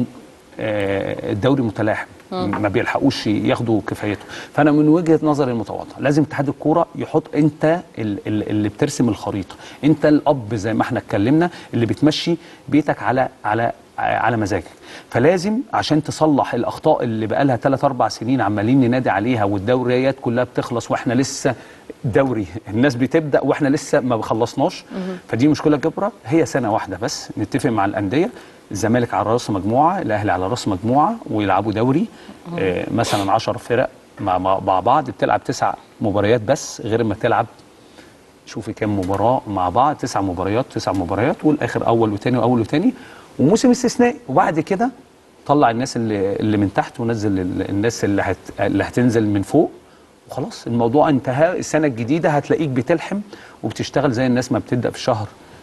آه، الدوري متلاحم ما بيلحقوش ياخدوا كفايته فانا من وجهه نظري المتواضعه لازم اتحاد الكوره يحط انت ال- ال- اللي بترسم الخريطه انت الاب زي ما احنا اتكلمنا اللي بتمشي بيتك على على على مزاجك فلازم عشان تصلح الاخطاء اللي بقى لها 3 4 سنين عمالين ننادي عليها والدوريات كلها بتخلص واحنا لسه دوري الناس بتبدا واحنا لسه ما خلصناش فدي مشكله كبرى هي سنه واحده بس نتفق مع الانديه الزمالك على راس مجموعه الاهلي على راس مجموعه ويلعبوا دوري آه مثلا 10 فرق مع مع مع بعض بتلعب تسع مباريات بس غير ما تلعب شوفي كام مباراه مع بعض تسع مباريات تسع مباريات والاخر اول وتاني واول وتاني وموسم استثنائي وبعد كده طلع الناس اللي اللي من تحت ونزل ال- الناس اللي هت اللي هتنزل من فوق وخلاص الموضوع انتهى السنه الجديده هتلاقيك بتلحم وبتشتغل زي الناس ما بتبدا في شهر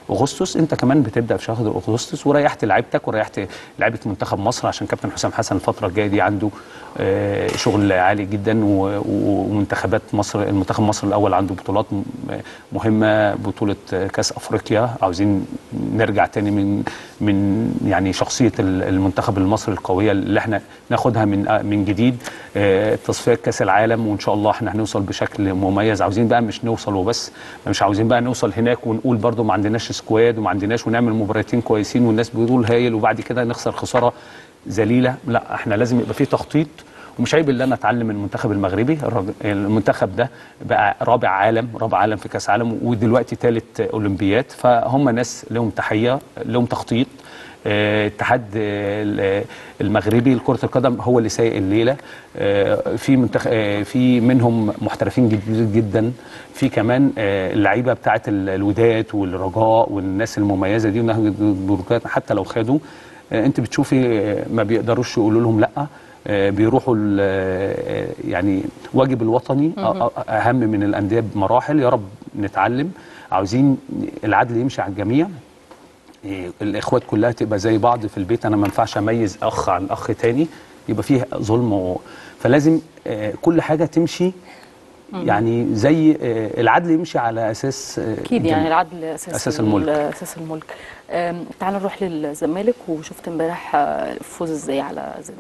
اغسطس انت كمان بتبدا في شهر اغسطس وريحت لعيبتك وريحت لعيبه منتخب مصر عشان كابتن حسام حسن الفتره الجايه دي عنده آه، شغل عالي جدا و- و- ومنتخبات مصر المنتخب مصر الاول عنده بطولات م- مهمه بطوله آه، كاس افريقيا عاوزين نرجع تاني من من يعني شخصيه ال- المنتخب المصري القويه اللي احنا ناخدها من آه، من جديد آه، تصفيات كاس العالم وان شاء الله احنا هنوصل بشكل مميز عاوزين بقى مش نوصل وبس مش عاوزين بقى نوصل هناك ونقول برضو ما عندناش سكواد وما عندناش ونعمل مباراتين كويسين والناس بتقول هايل وبعد كده نخسر خساره ذليله لا احنا لازم يبقى في تخطيط ومش عيب اللي انا اتعلم من المنتخب المغربي الراجل- المنتخب ده بقى رابع عالم رابع عالم في كاس عالم ودلوقتي ثالث اولمبيات فهم ناس لهم تحيه لهم تخطيط آه، اتحاد آه، ال- المغربي لكره القدم هو اللي سايق الليله آه، في منتخ... آه، في منهم محترفين جد- جدا في كمان آه، اللعيبه بتاعه ال- الوداد والرجاء والناس المميزه دي ونهج البركات حتى لو خدوا آه، انت بتشوفي آه، ما بيقدروش يقولوا لهم لا آه، بيروحوا ال- آه، يعني واجب الوطني أ- أ- اهم من الانديه بمراحل يا رب نتعلم عاوزين العدل يمشي على الجميع إيه، الاخوات كلها تبقى زي بعض في البيت انا ما ينفعش اميز اخ عن اخ تاني يبقى فيه ظلم و... فلازم آه، كل حاجه تمشي يعني زي آه، العدل يمشي على اساس آه، اكيد الجميع. يعني العدل اساس أساس ال- الملك. اساس الملك أم، تعال نروح للزمالك وشفت امبارح آه، فوز ازاي على زد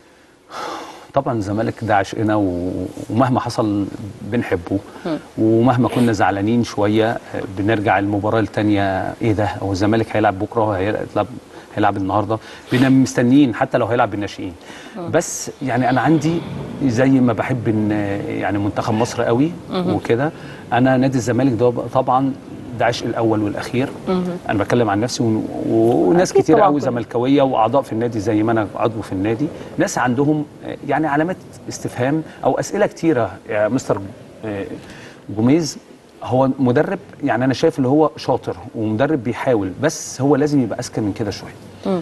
طبعا الزمالك ده عشقنا و- ومهما حصل بنحبه ومهما كنا زعلانين شويه آه، بنرجع المباراه الثانيه ايه ده هو الزمالك هيلعب بكره هيلعب هيلعب النهارده بنبقى مستنيين حتى لو هيلعب بالناشئين بس يعني انا عندي زي ما بحب ان يعني منتخب مصر قوي وكده انا نادي الزمالك ده طبعا ده عشق الاول والاخير انا بتكلم عن نفسي و- و- وناس أكيد كتير طبعاً قوي كلنا. زملكاويه واعضاء في النادي زي ما انا عضو في النادي ناس عندهم آه، يعني علامات استفهام او اسئله كتيره يا مستر آه، جوميز هو مدرب يعني انا شايف اللي هو شاطر ومدرب بيحاول بس هو لازم يبقى اذكى من كده شويه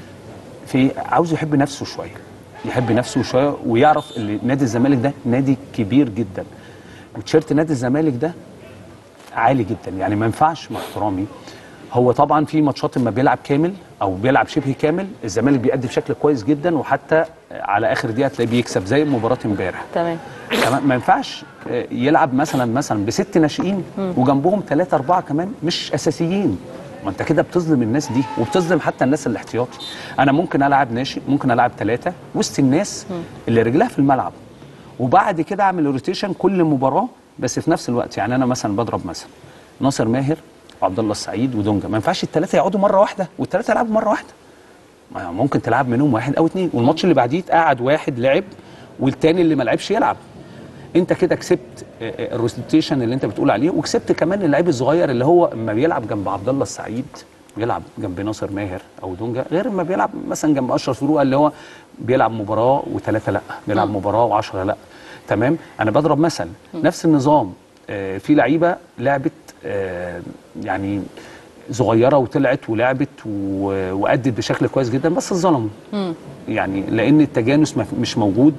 في عاوز يحب نفسه شويه يحب نفسه شويه ويعرف ان نادي الزمالك ده نادي كبير جدا وتيشيرت نادي الزمالك ده عالي جدا يعني ما ينفعش مع احترامي هو طبعا في ماتشات لما بيلعب كامل او بيلعب شبه كامل الزمالك بيأدي بشكل كويس جدا وحتى على اخر دقيقه تلاقيه بيكسب زي مباراه امبارح تمام كمان ما ينفعش آه، يلعب مثلا مثلا بست ناشئين وجنبهم ثلاثة أربعة كمان مش أساسيين ما أنت كده بتظلم الناس دي وبتظلم حتى الناس الاحتياطي أنا ممكن ألعب ناشئ ممكن ألعب ثلاثة وسط الناس اللي رجلها في الملعب وبعد كده أعمل روتيشن كل مباراة بس في نفس الوقت يعني أنا مثلا بضرب مثلا ناصر ماهر وعبد الله السعيد ودونجا ما ينفعش الثلاثة يقعدوا مرة واحدة والثلاثة يلعبوا مرة واحدة ما ممكن تلعب منهم واحد او اتنين والماتش اللي بعديه قعد واحد لعب والتاني اللي ما لعبش يلعب انت كده كسبت آه، آه، الروتيشن اللي انت بتقول عليه وكسبت كمان اللعيب الصغير اللي هو اما بيلعب جنب عبد الله السعيد بيلعب جنب ناصر ماهر او دونجا غير ما بيلعب مثلا جنب اشرف فروقه اللي هو بيلعب مباراه وثلاثه لا بيلعب مباراه وعشرة لا تمام انا بضرب مثل نفس النظام آه، في لعيبه لعبت آه، يعني صغيره وطلعت ولعبت و- وادت بشكل كويس جدا بس اتظلموا يعني لان التجانس ما- مش موجود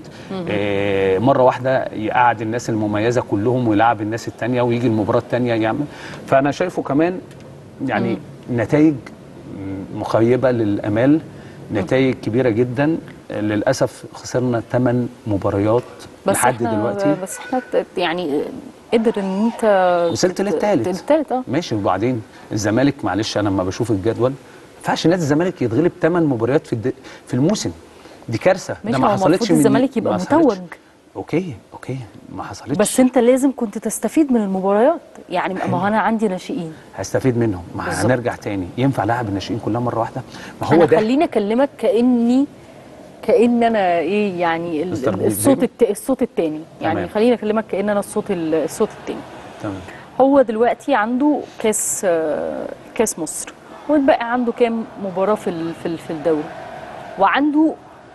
آه مره واحده يقعد الناس المميزه كلهم ويلعب الناس التانية ويجي المباراه التانية يعمل فانا شايفه كمان يعني نتائج مخيبه للامال نتائج كبيره جدا آه، للاسف خسرنا 8 مباريات بس لحد احنا دلوقتي بس احنا ت- يعني قدر ان انت وصلت تت- للتالت. للتالت اه ماشي وبعدين الزمالك معلش انا لما بشوف الجدول ما ينفعش نادي الزمالك يتغلب 8 مباريات في الد... في الموسم دي كارثه ماشي ده ما هو حصلتش المفروض من- الزمالك يبقى ما حصلتش. متوج اوكي اوكي ما حصلتش بس انت لازم كنت تستفيد من المباريات يعني ما هو انا عندي ناشئين هستفيد منهم ما بالظبط. هنرجع تاني ينفع لاعب الناشئين كلها مره واحده ما هو انا ده خليني اكلمك كاني كان انا ايه يعني ال- مستر ال- بوزيل. الصوت الت... الصوت التاني يعني تمام. خليني اكلمك كان انا الصوت ال- الصوت التاني تمام هو دلوقتي عنده كاس آه، كاس مصر واتبقى عنده كام مباراه في ال- في ال- في الدوري وعنده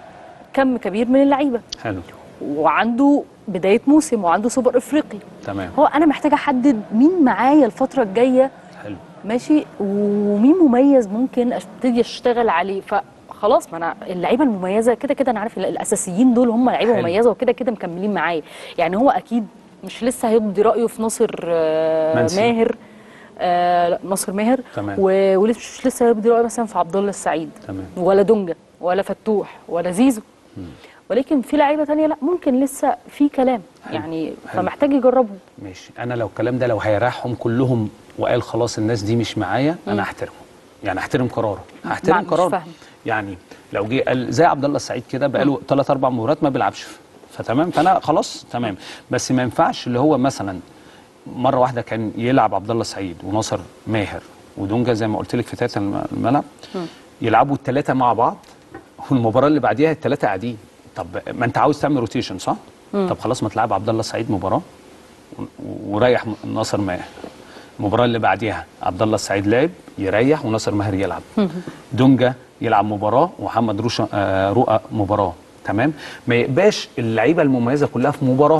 كم كبير من اللعيبه حلو وعنده بدايه موسم وعنده سوبر افريقي تمام هو انا محتاجه احدد مين معايا الفتره الجايه حلو ماشي ومين مميز ممكن ابتدي اشتغل عليه فخلاص ما انا اللعيبه المميزه كده كده انا عارف ال- الاساسيين دول هم لعيبه حلو. مميزه وكده كده مكملين معايا يعني هو اكيد مش لسه هيبدي رايه في ناصر آه، منسي. ماهر آه لا، ناصر ماهر تمام. و- ولسه مش لسه هيبدي رأي مثلا في عبد الله السعيد تمام. ولا دونجا ولا فتوح ولا زيزو ولكن في لعيبه تانية لا ممكن لسه في كلام يعني حلو. فمحتاج يجربوا ماشي انا لو الكلام ده لو هيريحهم كلهم وقال خلاص الناس دي مش معايا انا احترمه يعني احترم قراره هحترم مش قراره فاهمة. يعني لو جه قال زي عبد الله السعيد كده بقاله ثلاث اربع مباريات ما بيلعبش فتمام فانا خلاص تمام بس ما ينفعش اللي هو مثلا مره واحده كان يلعب عبد الله السعيد وناصر ماهر ودونجا زي ما قلت لك في تلاتة الم- الملعب يلعبوا الثلاثه مع بعض والمباراه اللي بعديها الثلاثه قاعدين طب ما انت عاوز تعمل روتيشن صح؟ طب خلاص ما تلعب عبد الله السعيد مباراه و- وريح ناصر ماهر المباراه اللي بعديها عبد الله السعيد لعب يريح وناصر ماهر يلعب دونجا يلعب مباراه ومحمد روشا آه رؤى مباراه تمام ما يبقاش اللعيبه المميزه كلها في مباراه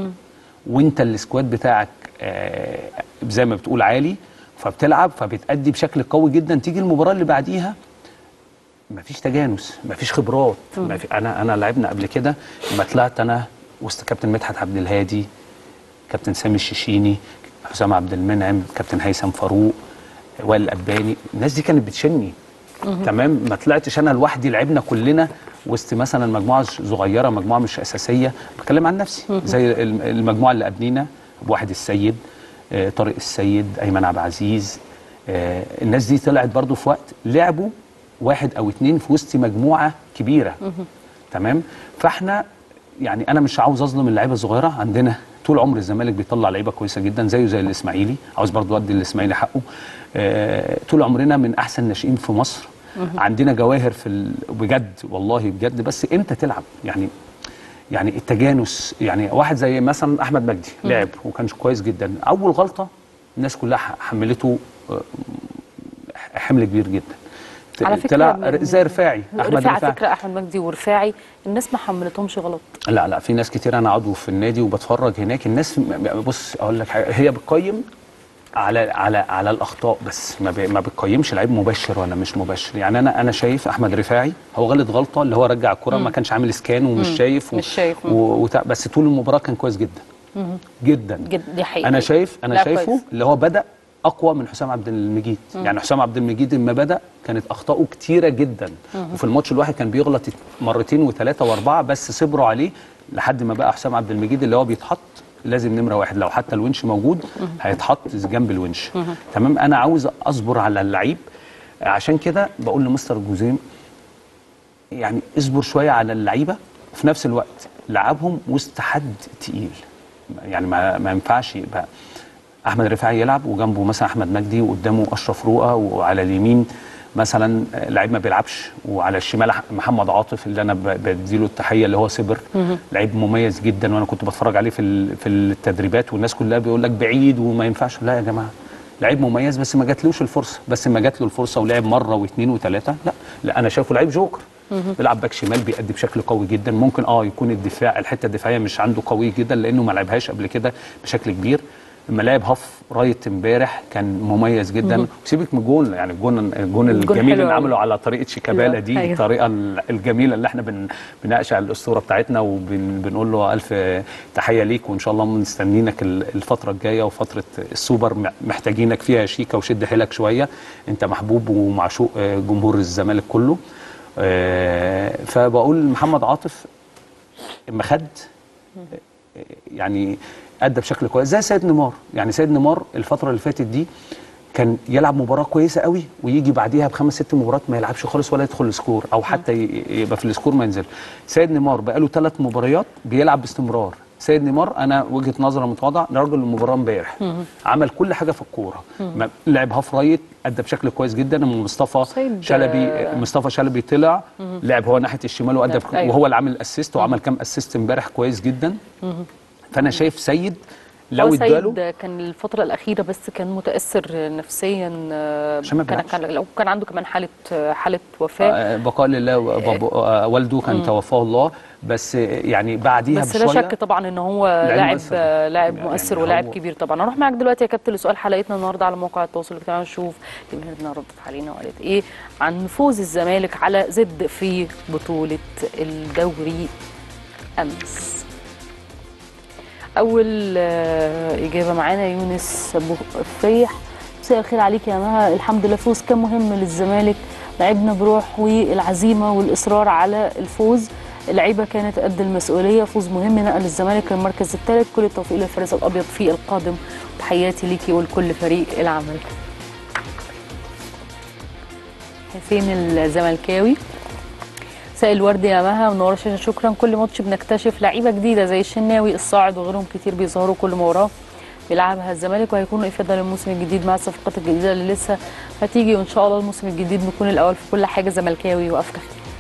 وانت السكواد بتاعك آه زي ما بتقول عالي فبتلعب فبتأدي بشكل قوي جدا تيجي المباراه اللي بعديها مفيش تجانس مفيش خبرات مفي انا انا لعبنا قبل كده لما طلعت انا وسط كابتن مدحت عبد الهادي كابتن سامي الشيشيني حسام عبد المنعم كابتن هيثم فاروق وائل الاباني الناس دي كانت بتشني تمام ما طلعتش انا لوحدي لعبنا كلنا وسط مثلا مجموعه صغيره مجموعه مش اساسيه بتكلم عن نفسي زي الم- المجموعه اللي قبلينا ابو واحد السيد آه، طارق السيد ايمن عبد العزيز آه، الناس دي طلعت برضو في وقت لعبوا واحد او اتنين في وسط مجموعه كبيره تمام فاحنا يعني انا مش عاوز اظلم اللعيبه الصغيره عندنا طول عمر الزمالك بيطلع لعيبه كويسه جدا زيه زي الاسماعيلي عاوز برضو ادي الاسماعيلي حقه آه طول عمرنا من احسن الناشئين في مصر عندنا جواهر في ال... بجد والله بجد بس امتى تلعب يعني يعني التجانس يعني واحد زي مثلا احمد مجدي لعب وكان كويس جدا اول غلطه الناس كلها ح- حملته آه، حمل كبير جدا ت- على فكرة طلع من- زي رفاعي احمد رفاعي على رفاعي فكره احمد مجدي ورفاعي الناس ما حملتهمش غلط لا لا في ناس كتير انا عضو في النادي وبتفرج هناك الناس م- م- بص اقول لك حاجة، هي بتقيم على على على الاخطاء بس ما بي- ما بتقيمش لعيب مباشر ولا مش مباشر يعني انا انا شايف احمد رفاعي هو غلط غلطه اللي هو رجع الكره ما كانش عامل سكان ومش شايف و مش شايف. و وت- بس طول المباراه كان كويس جدا جدا جد دي حقيقه انا شايف انا لا شايفه كويس. اللي هو بدا اقوى من حسام عبد المجيد يعني حسام عبد المجيد لما بدا كانت اخطائه كتيره جدا وفي الماتش الواحد كان بيغلط مرتين وثلاثه واربعه بس صبروا عليه لحد ما بقى حسام عبد المجيد اللي هو بيتحط لازم نمره واحد لو حتى الونش موجود هيتحط جنب الونش تمام انا عاوز اصبر على اللعيب عشان كده بقول لمستر جوزيم يعني اصبر شويه على اللعيبه وفي نفس الوقت لعبهم وسط حد تقيل يعني ما, ما ينفعش يبقى احمد رفاعي يلعب وجنبه مثلا احمد مجدي وقدامه اشرف رؤى وعلى اليمين مثلا لعيب ما بيلعبش وعلى الشمال محمد عاطف اللي انا ب- بديله التحيه اللي هو صبر لعيب مميز جدا وانا كنت بتفرج عليه في ال- في التدريبات والناس كلها بيقول لك بعيد وما ينفعش لا يا جماعه لعيب مميز بس ما جاتلوش الفرصه بس ما جات له الفرصه ولعب مره واثنين وثلاثه لا لا انا شايفه لعيب جوكر بيلعب باك شمال بيأدي بشكل قوي جدا ممكن اه يكون الدفاع الحته الدفاعيه مش عنده قوي جدا لانه ما لعبهاش قبل كده بشكل كبير لما لعب هاف رايت امبارح كان مميز جدا وسيبك من الجون يعني الجون الجون الجون الجميل حلو اللي أوي. عمله على طريقه شيكابالا حلو. دي أيوه. الطريقه ال- الجميله اللي احنا بن بنناقش على الاسطوره بتاعتنا وبنقول له الف تحيه ليك وان شاء الله مستنيينك ال- الفتره الجايه وفتره السوبر م- محتاجينك فيها يا شيكا وشد حيلك شويه انت محبوب ومعشوق آه، جمهور الزمالك كله آه، فبقول محمد عاطف اما خد يعني ادى بشكل كويس زي سيد نيمار يعني سيد نيمار الفتره اللي فاتت دي كان يلعب مباراه كويسه قوي ويجي بعديها بخمس ست مباريات ما يلعبش خالص ولا يدخل السكور او حتى ي- يبقى في السكور ما ينزل سيد نيمار بقاله ثلاث مباريات بيلعب باستمرار سيد نيمار انا وجهه نظري متواضعه راجل المباراه امبارح عمل كل حاجه في الكوره ما- لعب هاف رايت ادى بشكل كويس جدا أما مصطفى سيد- شلبي مصطفى شلبي طلع لعب هو ناحيه الشمال وادى لعب، أيوه. وهو اللي عامل الاسيست وعمل كام اسيست امبارح كويس جدا فانا شايف سيد لو هو اداله سيد كان الفترة الأخيرة بس كان متأثر نفسيا آه، عشان ما كان بيلعبش. كان لو كان عنده كمان حالة آه، حالة وفاة آه، بقاء لله وبابو- آه، والده كان توفاه الله بس آه، يعني بعديها بس لا بشويه شك طبعا ان هو لاعب لاعب مؤثر. آه، لاعب يعني مؤثر هو- ولاعب كبير طبعا هروح معاك دلوقتي يا كابتن لسؤال حلقتنا النهارده على موقع التواصل الاجتماعي نشوف جماهيرنا ردت علينا وقالت ايه عن فوز الزمالك على زد في بطولة الدوري امس اول آه، اجابه معانا يونس ابو فيح مساء الخير عليك يا مها الحمد لله فوز كان مهم للزمالك لعبنا بروح والعزيمه والاصرار على الفوز اللعيبه كانت قد المسؤوليه فوز مهم نقل الزمالك للمركز الثالث كل التوفيق للفارس الابيض في القادم تحياتي ليكي ولكل فريق العمل حسين الزملكاوي مساء الورد يا مها منوره الشاشه شكرا كل ماتش بنكتشف لعيبه جديده زي الشناوي الصاعد وغيرهم كتير بيظهروا كل مباراه بيلعبها الزمالك وهيكونوا افاده للموسم الجديد مع الصفقات الجديده اللي لسه هتيجي وان شاء الله الموسم الجديد نكون الاول في كل حاجه زملكاوي وافتخر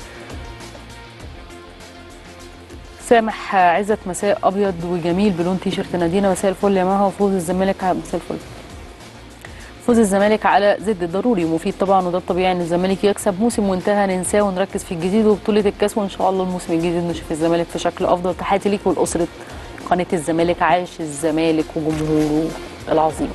سامح عزت مساء ابيض وجميل بلون تيشرت نادينا مساء الفل يا مها وفوز الزمالك مساء الفل فوز الزمالك على زد ضروري ومفيد طبعا وده الطبيعي ان الزمالك يكسب موسم وانتهى ننساه ونركز في الجديد وبطوله الكاس وان شاء الله الموسم الجديد نشوف الزمالك في شكل افضل تحياتي ليك ولاسره قناه الزمالك عاش الزمالك وجمهوره العظيم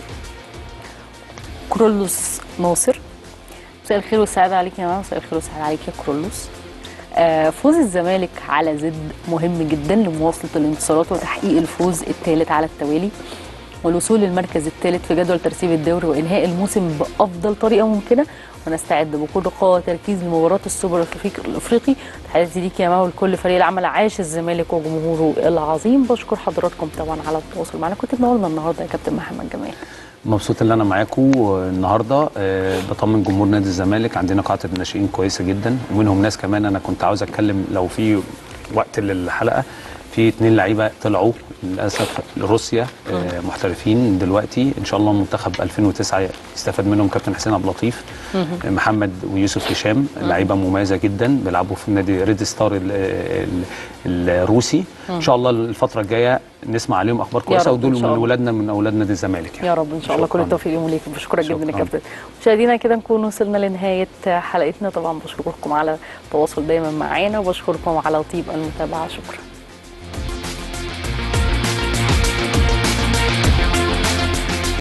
كرولوس ناصر مساء الخير والسعاده عليك يا ماما مساء الخير والسعاده عليك يا كرولوس آه، فوز الزمالك على زد مهم جدا لمواصله الانتصارات وتحقيق الفوز الثالث على التوالي والوصول للمركز الثالث في جدول ترتيب الدوري وانهاء الموسم بافضل طريقه ممكنه ونستعد بكل قوه وتركيز لمباراه السوبر الافريقي الافريقي تحياتي ليك يا ماما ولكل فريق العمل عاش الزمالك وجمهوره العظيم بشكر حضراتكم طبعا على التواصل معنا كنت منورنا النهارده يا كابتن محمد جمال مبسوط ان انا معاكم النهارده آه، بطمن جمهور نادي الزمالك عندنا قاعده الناشئين كويسه جدا ومنهم ناس كمان انا كنت عاوز اتكلم لو في وقت للحلقه في اتنين لعيبه طلعوا للاسف لروسيا آه، محترفين دلوقتي ان شاء الله منتخب 2009 يستفاد منهم كابتن حسين عبد اللطيف آه، محمد ويوسف هشام لعيبه مميزه جدا بيلعبوا في نادي ريد ستار ال- ال- الروسي ان شاء الله الفتره الجايه نسمع عليهم اخبار كويسه رب إن ودول شاء من الله. اولادنا من اولاد نادي الزمالك يعني. يا رب ان شاء الله كل شكراً. التوفيق ليهم وليكم بشكرك جدا يا شكراً. كابتن مشاهدينا كده نكون وصلنا لنهايه حلقتنا طبعا بشكركم على التواصل دايما معانا وبشكركم على طيب المتابعه شكرا